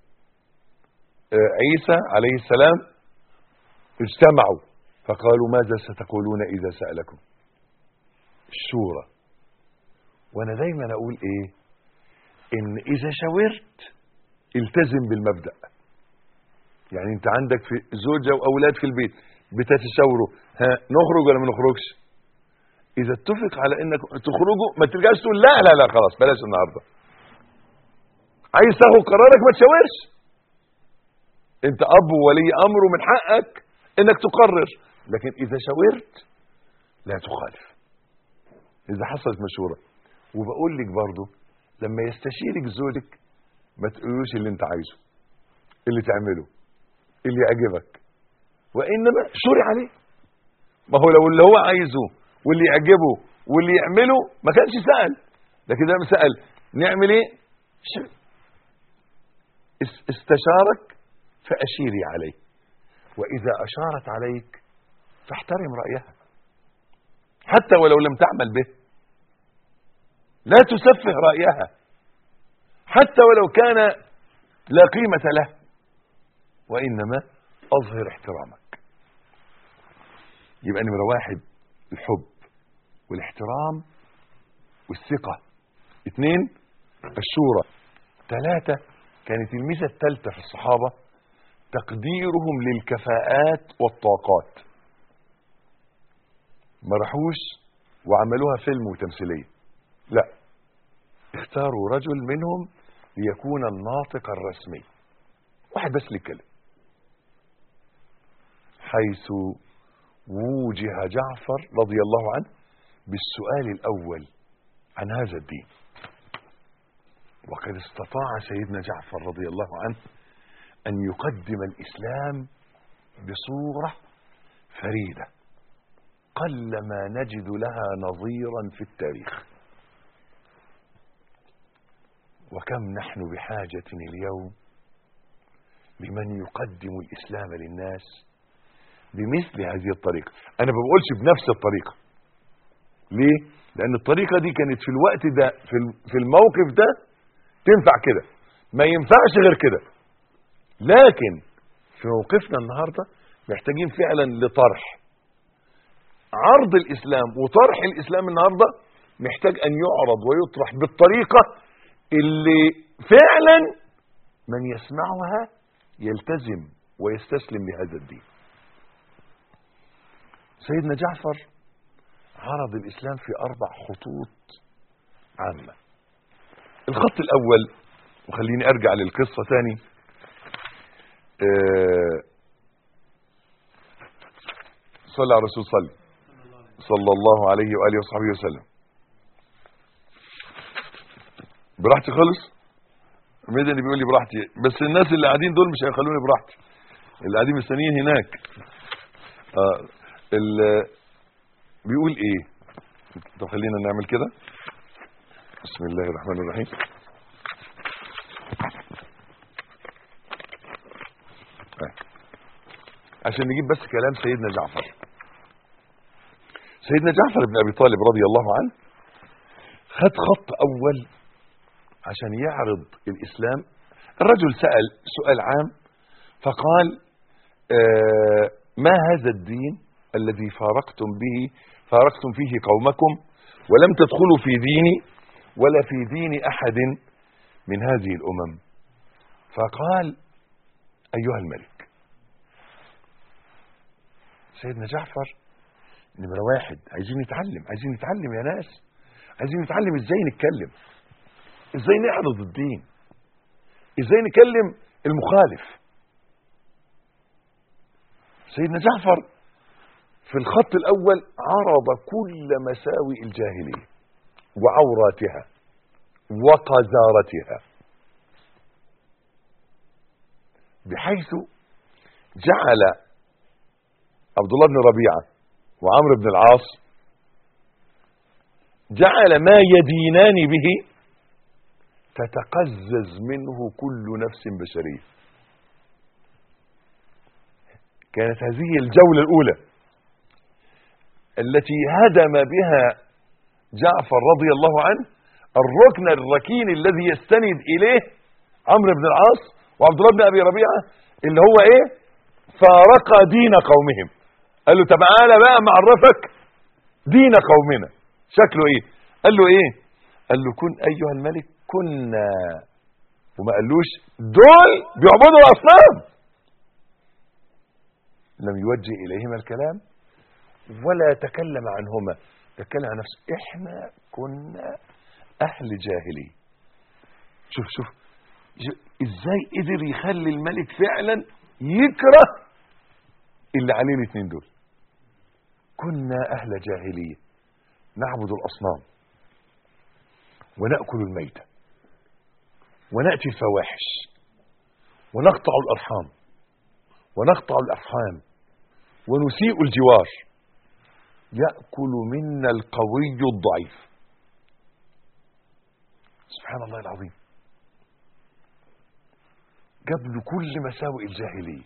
عيسى عليه السلام اجتمعوا فقالوا ماذا ستقولون إذا سألكم الشورى وانا دايما اقول ايه ان اذا شاورت التزم بالمبدأ يعني انت عندك في زوجة واولاد في البيت بتتشاوروا ها نخرج ولا ما نخرجش اذا اتفق على انك تخرجوا ما ترجعش تقول لا لا لا خلاص بلاش النهارده عايز تاخد قرارك ما تشاورش انت اب وولي امر ومن حقك انك تقرر لكن اذا شاورت لا تخالف اذا حصلت مشوره وبقول لك برضه لما يستشيرك زوجك ما تقولوش اللي انت عايزه اللي تعمله اللي يعجبك وانما شوري عليه ما هو لو اللي هو عايزه واللي يعجبه واللي يعمله ما كانش سأل لكن ده سأل نعمل ايه استشارك فأشيري عليه وإذا أشارت عليك فاحترم رأيها حتى ولو لم تعمل به لا تسفه رأيها حتى ولو كان لا قيمة له وإنما أظهر احترامك يبقى نمرة واحد الحب والاحترام والثقة اثنين الشورى ثلاثة كانت الميزة الثالثة في الصحابة تقديرهم للكفاءات والطاقات ما راحوش وعملوها فيلم وتمثيليه لا اختاروا رجل منهم ليكون الناطق الرسمي واحد بس اللي يتكلم حيث وجه جعفر رضي الله عنه بالسؤال الأول عن هذا الدين وقد استطاع سيدنا جعفر رضي الله عنه أن يقدم الإسلام بصورة فريدة قلما نجد لها نظيرا في التاريخ وكم نحن بحاجة اليوم لمن يقدم الإسلام للناس بمثل هذه الطريقة أنا ما بقولش بنفس الطريقة ليه؟ لأن الطريقة دي كانت في الوقت ده في الموقف ده تنفع كده ما ينفعش غير كده لكن في موقفنا النهاردة محتاجين فعلا لطرح عرض الإسلام وطرح الإسلام النهاردة محتاج أن يعرض ويطرح بالطريقة اللي فعلا من يسمعها يلتزم ويستسلم لهذا الدين سيدنا جعفر عرض الإسلام في أربع خطوط عامة الخط الأول وخليني أرجع للقصة تاني آه صلى على الرسول صلي صلى الله عليه وآله وصحبه وسلم براحتي خالص ميداني بيقول لي براحتي بس الناس اللي قاعدين دول مش هيخلوني براحتي اللي قاعدين مستنيين هناك آه بيقول ايه طب خلينا نعمل كده بسم الله الرحمن الرحيم عشان نجيب بس كلام سيدنا جعفر سيدنا جعفر بن ابي طالب رضي الله عنه خد خط اول عشان يعرض الاسلام الرجل سأل سؤال عام فقال آه ما هذا الدين الذي فارقتم به فارقتم فيه قومكم ولم تدخلوا في ديني ولا في دين أحد من هذه الأمم فقال أيها الملك سيدنا جعفر نمرة واحد عايزين نتعلم عايزين نتعلم يا ناس عايزين نتعلم ازاي نتكلم ازاي نعرض الدين ازاي نكلم المخالف سيدنا جعفر في الخط الاول عرض كل مساوئ الجاهليه وعوراتها وقذارتها بحيث جعل عبد الله بن ربيعه وعمرو بن العاص جعل ما يدينان به تتقزز منه كل نفس بشريه كانت هذه الجوله الاولى التي هدم بها جعفر رضي الله عنه الركن الركين الذي يستند اليه عمرو بن العاص وعبد الله بن ابي ربيعه اللي هو ايه فارق دين قومهم قال له طب تعالى بقى معرفك دين قومنا شكله ايه قال له ايه قال له كن ايها الملك كنا وما قالوش دول بيعبدوا الاصنام لم يوجه اليهما الكلام ولا تكلم عنهما تكلم عن نفسه احنا كنا اهل جاهليه شوف شوف شوف ازاي قدر يخلي الملك فعلا يكره اللي عليه الاثنين دول كنا اهل جاهليه نعبد الاصنام وناكل الميته وناتي الفواحش ونقطع الارحام ونقطع الارحام ونسيء الجوار ياكل منا القوي الضعيف سبحان الله العظيم جاب له كل مساوئ الجاهليه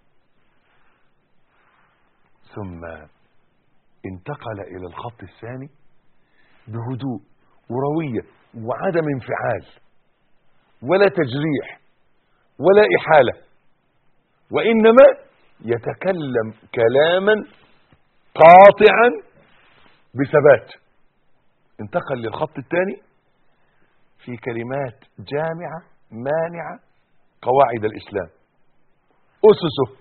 ثم انتقل الى الخط الثاني بهدوء ورويه وعدم انفعال ولا تجريح ولا احاله وانما يتكلم كلاما قاطعا بثبات انتقل للخط الثاني في كلمات جامعه مانعه قواعد الاسلام اسسه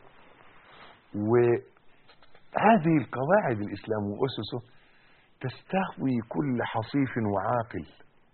وهذه القواعد الاسلام واسسه تستهوي كل حصيف وعاقل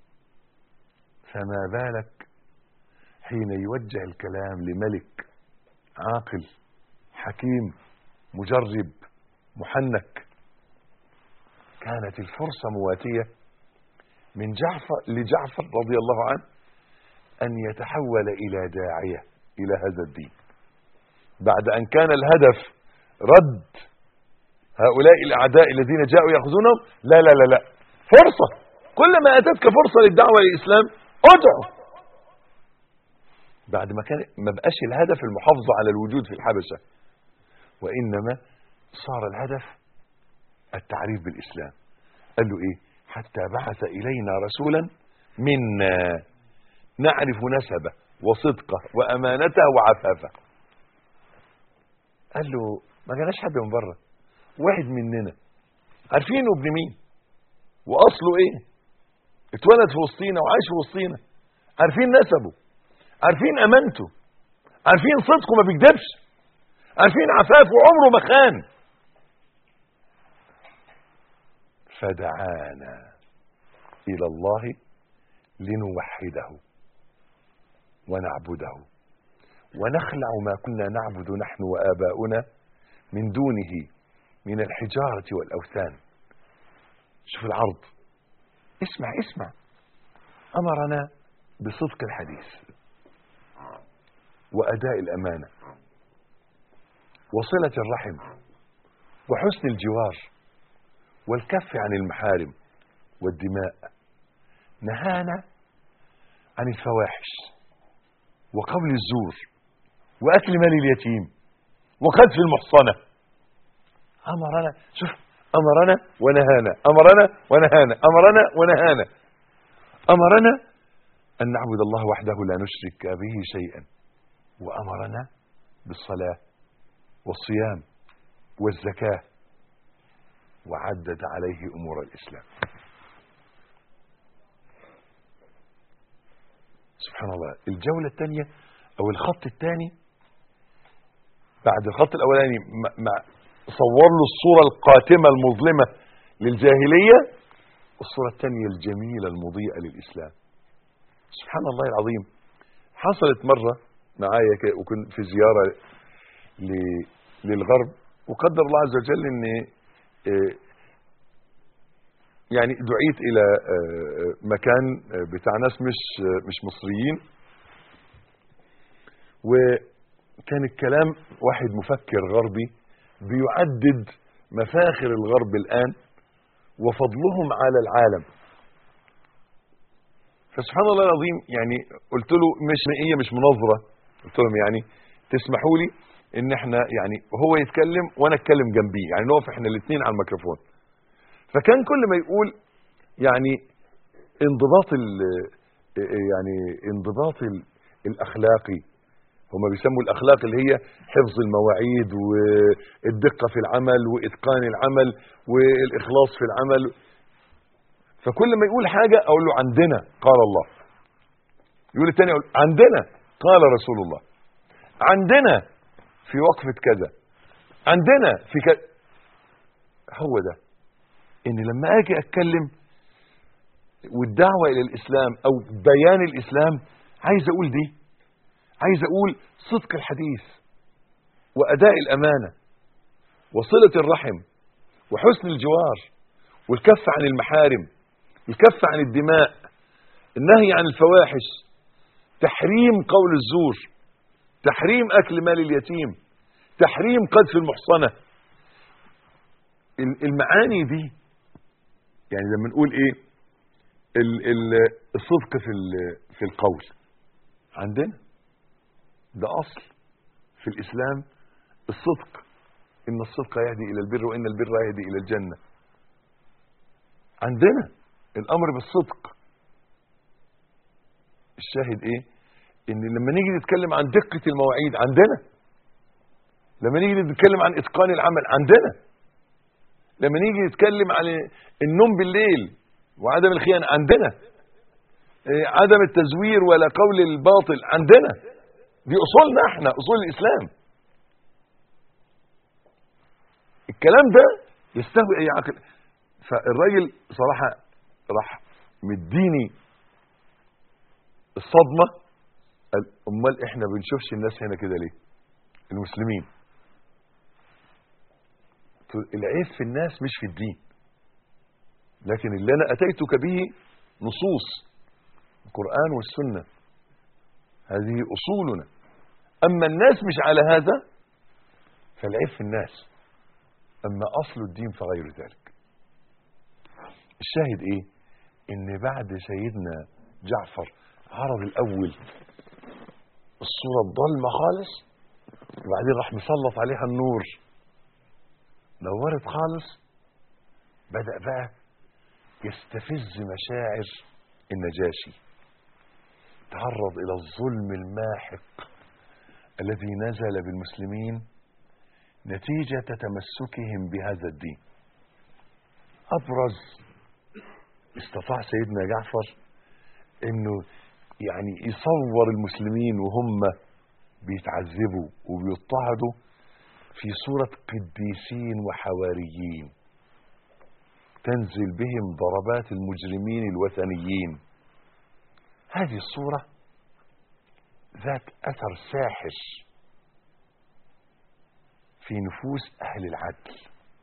فما بالك حين يوجه الكلام لملك عاقل حكيم مجرب محنك كانت الفرصة مواتية من جعفر لجعفر رضي الله عنه أن يتحول إلى داعية إلى هذا الدين بعد أن كان الهدف رد هؤلاء الأعداء الذين جاءوا يأخذونهم لا لا لا لا فرصة كلما أتتك فرصة للدعوة للإسلام ادعو بعد ما كان ما بقاش الهدف المحافظة على الوجود في الحبشة وإنما صار الهدف التعريف بالإسلام قال له إيه حتى بعث إلينا رسولا منا نعرف نسبه وصدقه وأمانته وعفافه قال له ما جاناش حد من بره واحد مننا عارفينه ابن مين واصله ايه اتولد في وسطينا وعايش في وسطينا عارفين نسبه عارفين امانته عارفين صدقه ما بيكذبش عارفين عفافه عمره ما خان فدعانا الى الله لنوحده ونعبده ونخلع ما كنا نعبد نحن واباؤنا من دونه من الحجاره والاوثان شوف العرض اسمع اسمع امرنا بصدق الحديث واداء الامانه وصله الرحم وحسن الجوار والكف عن المحارم والدماء نهانا عن الفواحش وقول الزور واكل مال اليتيم وقذف المحصنه امرنا شوف امرنا ونهانا امرنا ونهانا امرنا ونهانا امرنا ان نعبد الله وحده لا نشرك به شيئا وامرنا بالصلاه والصيام والزكاه وعدد عليه امور الاسلام سبحان الله الجولة الثانية او الخط الثاني بعد الخط الاولاني ما- ما صور له الصورة القاتمة المظلمة للجاهلية الصورة الثانية الجميلة المضيئة للإسلام سبحان الله العظيم حصلت مرة معايا كده وكنت في زيارة ل- للغرب وقدر الله عز وجل ان آه، يعني دعيت الى آه، مكان آه، بتاع ناس مش آه، مش مصريين وكان الكلام واحد مفكر غربي بيعدد مفاخر الغرب الان وفضلهم على العالم فسبحان الله العظيم يعني قلت له مش هي مش مناظره قلت لهم يعني تسمحوا لي ان احنا يعني هو يتكلم وانا اتكلم جنبيه يعني نقف احنا الاثنين على الميكروفون فكان كل ما يقول يعني انضباط ال يعني انضباط ال- الاخلاقي هما بيسموا الاخلاق اللي هي حفظ المواعيد والدقه في العمل واتقان العمل والاخلاص في العمل فكل ما يقول حاجه اقول له عندنا قال الله يقول الثاني اقول عندنا قال رسول الله عندنا في وقفه كذا عندنا في كذا هو ده ان لما اجي اتكلم والدعوه الى الاسلام او بيان الاسلام عايز اقول دي عايز اقول صدق الحديث واداء الامانه وصله الرحم وحسن الجوار والكف عن المحارم الكف عن الدماء النهي عن الفواحش تحريم قول الزور تحريم اكل مال اليتيم تحريم قذف المحصنه ال- المعاني دي يعني لما نقول ايه ال- ال- الصدق في ال- في القول عندنا ده اصل في الاسلام الصدق ان الصدق يهدي الى البر وان البر يهدي الى الجنه عندنا الامر بالصدق الشاهد ايه ان لما نيجي نتكلم عن دقه المواعيد عندنا لما نيجي نتكلم عن اتقان العمل عندنا لما نيجي نتكلم عن النوم بالليل وعدم الخيانه عندنا إيه، عدم التزوير ولا قول الباطل عندنا دي اصولنا احنا اصول الاسلام الكلام ده يستهوي اي عقل فالراجل صراحه راح مديني الصدمه قال امال احنا بنشوفش الناس هنا كده ليه المسلمين قلت له العيب في الناس مش في الدين لكن اللي انا اتيتك به نصوص القران والسنه هذه اصولنا اما الناس مش على هذا فالعيب في الناس اما اصل الدين فغير ذلك الشاهد ايه ان بعد سيدنا جعفر عرض الاول الصوره الضلمه خالص وبعدين راح مسلط عليها النور نورت خالص بدأ بقى يستفز مشاعر النجاشي تعرض إلى الظلم الماحق الذي نزل بالمسلمين نتيجة تمسكهم بهذا الدين أبرز استطاع سيدنا جعفر أنه يعني يصور المسلمين وهم بيتعذبوا وبيضطهدوا في صورة قديسين وحواريين تنزل بهم ضربات المجرمين الوثنيين هذه الصورة ذات أثر ساحر في نفوس أهل العدل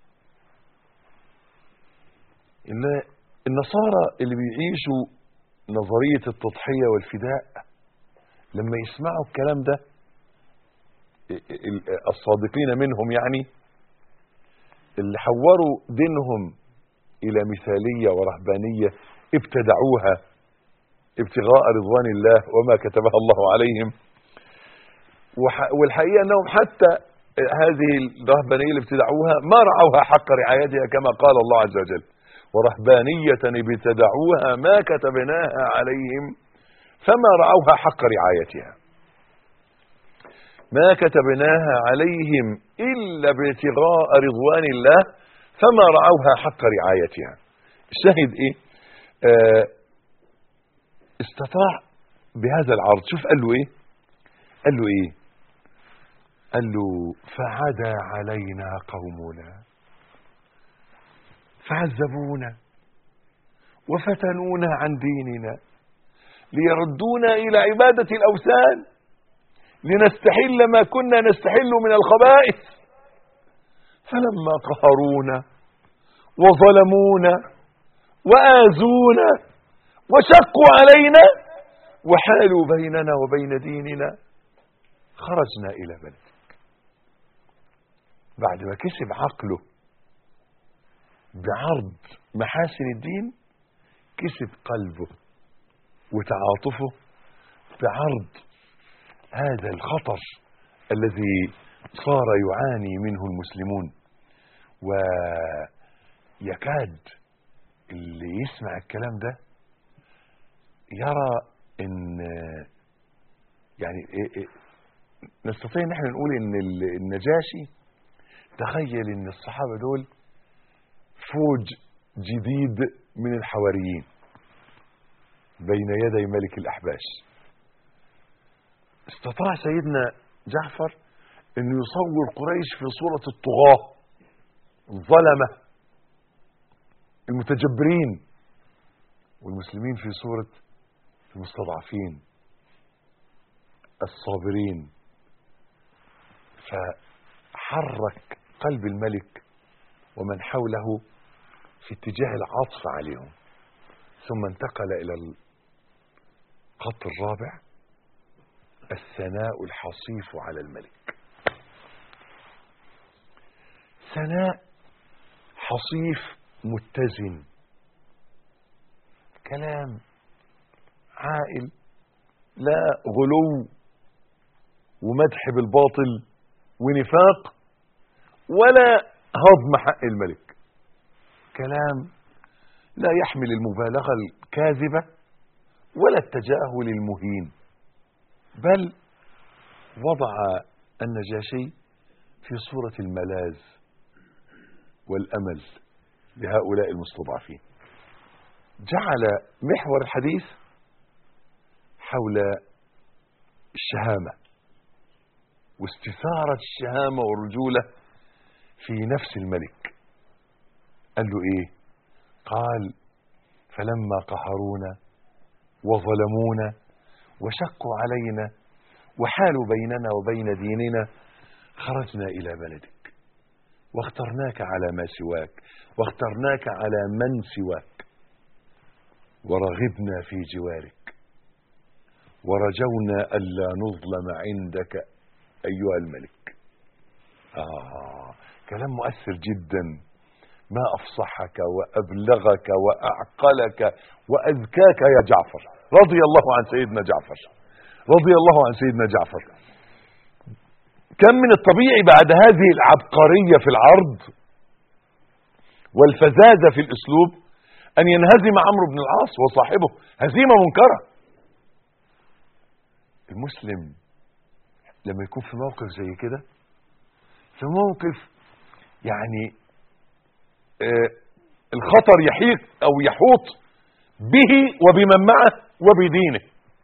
إن النصارى اللي بيعيشوا نظرية التضحية والفداء لما يسمعوا الكلام ده ال- الصادقين منهم يعني اللي حوروا دينهم إلى مثالية ورهبانية ابتدعوها ابتغاء رضوان الله وما كتبها الله عليهم وح- والحقيقة أنهم حتى هذه الرهبانية اللي ابتدعوها ما رعوها حق رعايتها كما قال الله عز وجل ورهبانية ابتدعوها ما كتبناها عليهم فما رعوها حق رعايتها ما كتبناها عليهم إلا ابتغاء رضوان الله فما رعوها حق رعايتها الشاهد إيه آه استطاع بهذا العرض شوف قال له ايه قال له ايه قال له فعدا علينا قومنا فعذبونا وفتنونا عن ديننا ليردونا الى عباده الاوثان لنستحل ما كنا نستحل من الخبائث فلما قهرونا وظلمونا وآذونا وشقوا علينا وحالوا بيننا وبين ديننا خرجنا إلى بلدك بعد ما كسب عقله بعرض محاسن الدين كسب قلبه وتعاطفه بعرض هذا الخطر الذي صار يعاني منه المسلمون ويكاد اللي يسمع الكلام ده يرى ان يعني إيه إيه نستطيع ان احنا نقول ان ال- النجاشي تخيل ان الصحابه دول فوج جديد من الحواريين بين يدي ملك الاحباش استطاع سيدنا جعفر انه يصور قريش في صورة الطغاة الظلمة المتجبرين والمسلمين في صورة المستضعفين الصابرين فحرك قلب الملك ومن حوله في اتجاه العطف عليهم ثم انتقل الى الخط الرابع الثناء الحصيف على الملك ثناء حصيف متزن كلام عائل لا غلو ومدح بالباطل ونفاق ولا هضم حق الملك كلام لا يحمل المبالغة الكاذبة ولا التجاهل المهين بل وضع النجاشي في صورة الملاذ والأمل لهؤلاء المستضعفين جعل محور الحديث حول الشهامة واستثارة الشهامة والرجولة في نفس الملك قال له ايه قال فلما قهرونا وظلمونا وشقوا علينا وحالوا بيننا وبين ديننا خرجنا إلى بلدك واخترناك على ما سواك واخترناك على من سواك ورغبنا في جوارك ورجونا ألا نظلم عندك أيها الملك آه كلام مؤثر جدا ما أفصحك وأبلغك وأعقلك وأذكاك يا جعفر رضي الله عن سيدنا جعفر رضي الله عن سيدنا جعفر كم من الطبيعي بعد هذه العبقرية في العرض والفزازة في الأسلوب أن ينهزم عمرو بن العاص وصاحبه هزيمة منكرة المسلم لما يكون في موقف زي كده في موقف يعني آه الخطر يحيط او يحوط به وبمن معه وبدينه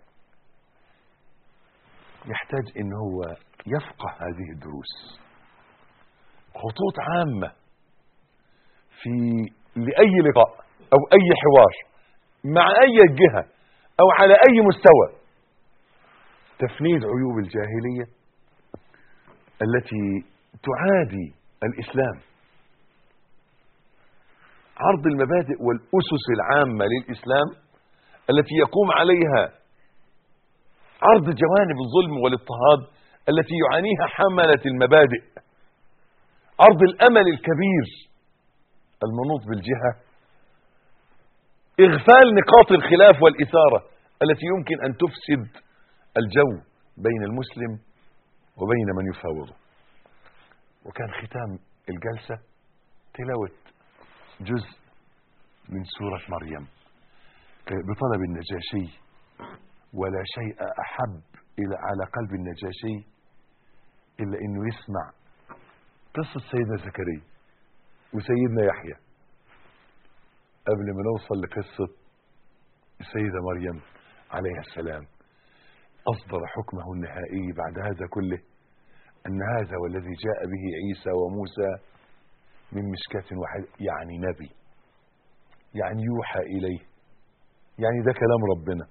يحتاج ان هو يفقه هذه الدروس خطوط عامة في لأي لقاء أو أي حوار مع أي جهة أو على أي مستوى تفنيد عيوب الجاهلية التي تعادي الإسلام عرض المبادئ والأسس العامة للإسلام التي يقوم عليها عرض جوانب الظلم والاضطهاد التي يعانيها حملة المبادئ عرض الأمل الكبير المنوط بالجهة إغفال نقاط الخلاف والإثارة التي يمكن أن تفسد الجو بين المسلم وبين من يفاوضه وكان ختام الجلسة تلاوة جزء من سورة مريم بطلب النجاشي ولا شيء أحب إلى على قلب النجاشي إلا إنه يسمع قصة سيدنا زكريا وسيدنا يحيى قبل ما نوصل لقصة السيدة مريم عليها السلام أصدر حكمه النهائي بعد هذا كله أن هذا والذي جاء به عيسى وموسى من مشكاة واحد يعني نبي يعني يوحى إليه يعني ده كلام ربنا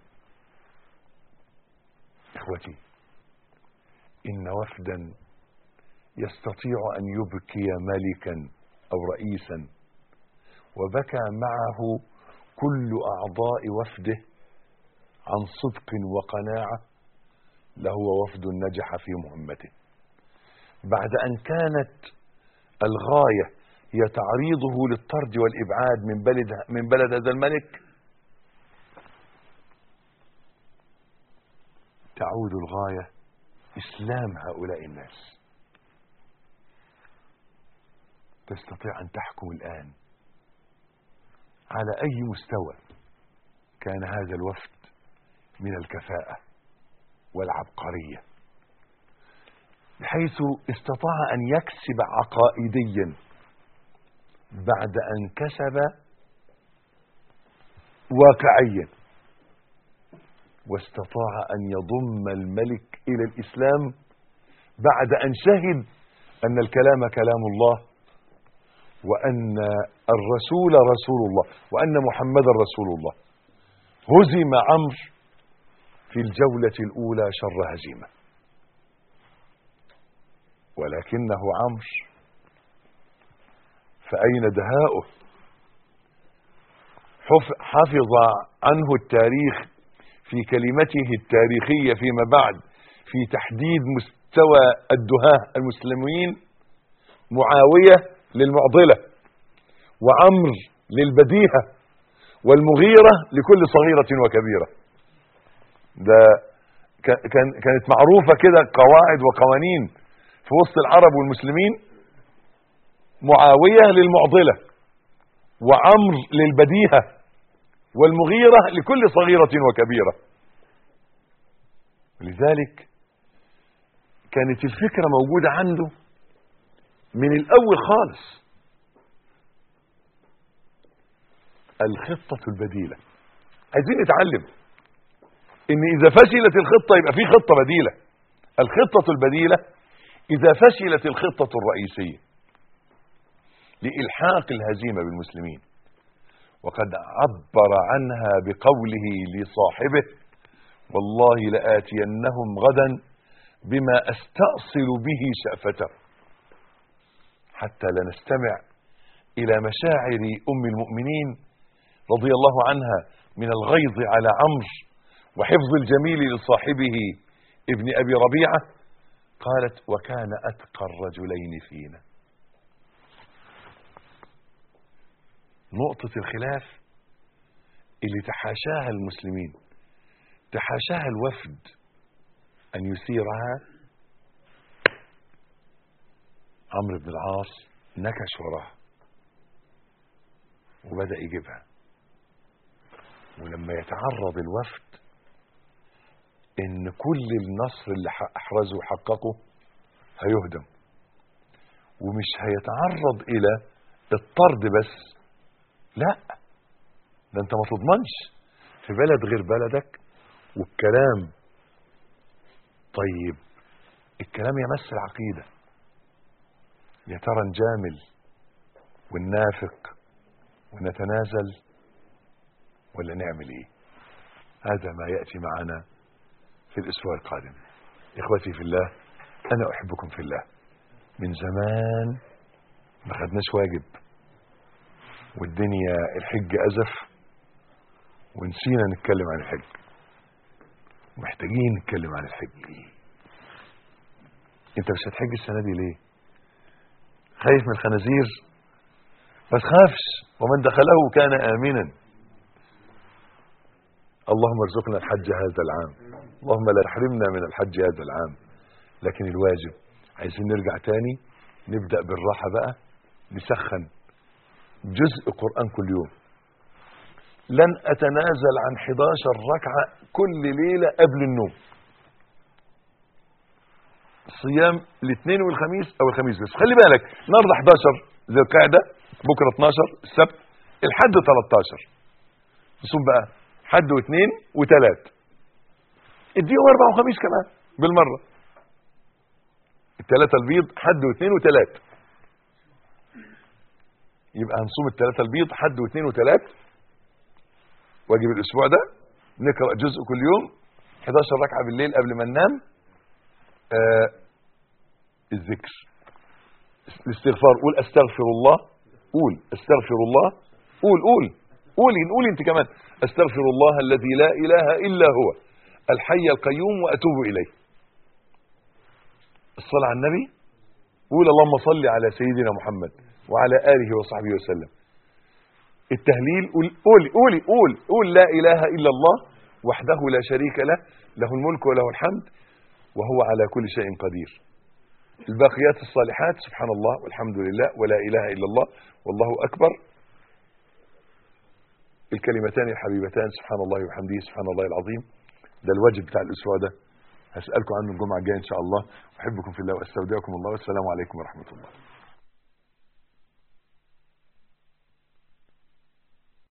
إخوتي إن وفدا يستطيع أن يبكي ملكا أو رئيسا وبكى معه كل أعضاء وفده عن صدق وقناعة لهو وفد نجح في مهمته بعد أن كانت الغاية هي تعريضه للطرد والإبعاد من بلد من بلد هذا الملك تعود الغاية إسلام هؤلاء الناس تستطيع أن تحكم الآن على أي مستوى كان هذا الوفد من الكفاءة والعبقرية بحيث استطاع أن يكسب عقائديا بعد أن كسب واقعيا واستطاع أن يضم الملك إلى الإسلام بعد أن شهد أن الكلام كلام الله وأن الرسول رسول الله وأن محمدا رسول الله هزم عمرو في الجولة الأولى شر هزيمة ولكنه عمرو فأين دهاؤه حفظ عنه التاريخ في كلمته التاريخية فيما بعد في تحديد مستوى الدهاء المسلمين معاوية للمعضلة وعمر للبديهة والمغيرة لكل صغيرة وكبيرة ده كان كانت معروفة كده قواعد وقوانين في وسط العرب والمسلمين معاوية للمعضلة وعمر للبديهة والمغيرة لكل صغيرة وكبيرة لذلك كانت الفكرة موجودة عنده من الأول خالص الخطة البديلة عايزين نتعلم ان اذا فشلت الخطة يبقى في خطة بديلة الخطة البديلة اذا فشلت الخطة الرئيسية لإلحاق الهزيمة بالمسلمين وقد عبر عنها بقوله لصاحبه والله لآتينهم غدا بما أستأصل به شأفته حتى لا نستمع إلى مشاعر أم المؤمنين رضي الله عنها من الغيظ على عمرو وحفظ الجميل لصاحبه ابن أبي ربيعة قالت وكان أتقى الرجلين فينا نقطة الخلاف اللي تحاشاها المسلمين تحاشاها الوفد أن يثيرها عمرو بن العاص نكش وراها وبدأ يجيبها ولما يتعرض الوفد ان كل النصر اللي احرزه وحققه هيهدم ومش هيتعرض الى الطرد بس لا ده انت ما تضمنش في بلد غير بلدك والكلام طيب الكلام يمس العقيدة يا ترى نجامل وننافق ونتنازل ولا نعمل ايه هذا ما يأتي معنا في الاسبوع القادم اخوتي في الله انا احبكم في الله من زمان ما خدناش واجب والدنيا الحج ازف ونسينا نتكلم عن الحج محتاجين نتكلم عن الحج انت مش هتحج السنه دي ليه خايف من الخنازير ما تخافش ومن دخله كان امنا اللهم ارزقنا الحج هذا العام اللهم لا تحرمنا من الحج هذا العام لكن الواجب عايزين نرجع تاني نبدأ بالراحة بقى نسخن جزء قرآن كل يوم لن أتنازل عن 11 ركعة كل ليلة قبل النوم صيام الاثنين والخميس او الخميس بس خلي بالك النهارده 11 ذي القعده بكره 12 السبت الحد 13 نصوم بقى حد واثنين وثلاث اديهم اربع وخميس كمان بالمره الثلاثه البيض حد واثنين وثلاث يبقى هنصوم الثلاثه البيض حد واثنين وثلاث واجب الاسبوع ده نقرا جزء كل يوم 11 ركعه بالليل قبل ما ننام آه الذكر الاستغفار قول استغفر الله قول استغفر الله قول قول قولي قولي انت كمان استغفر الله الذي لا اله الا هو الحي القيوم واتوب اليه الصلاه على النبي قول اللهم صل على سيدنا محمد وعلى اله وصحبه وسلم التهليل قول قولي قولي قول قول لا اله الا الله وحده لا شريك له له الملك وله الحمد وهو على كل شيء قدير الباقيات الصالحات سبحان الله والحمد لله ولا اله الا الله والله اكبر الكلمتان الحبيبتان سبحان الله وبحمده سبحان الله العظيم ده الواجب بتاع الاسبوع ده هسالكم عنه الجمعه الجايه ان شاء الله احبكم في الله واستودعكم الله والسلام عليكم ورحمه الله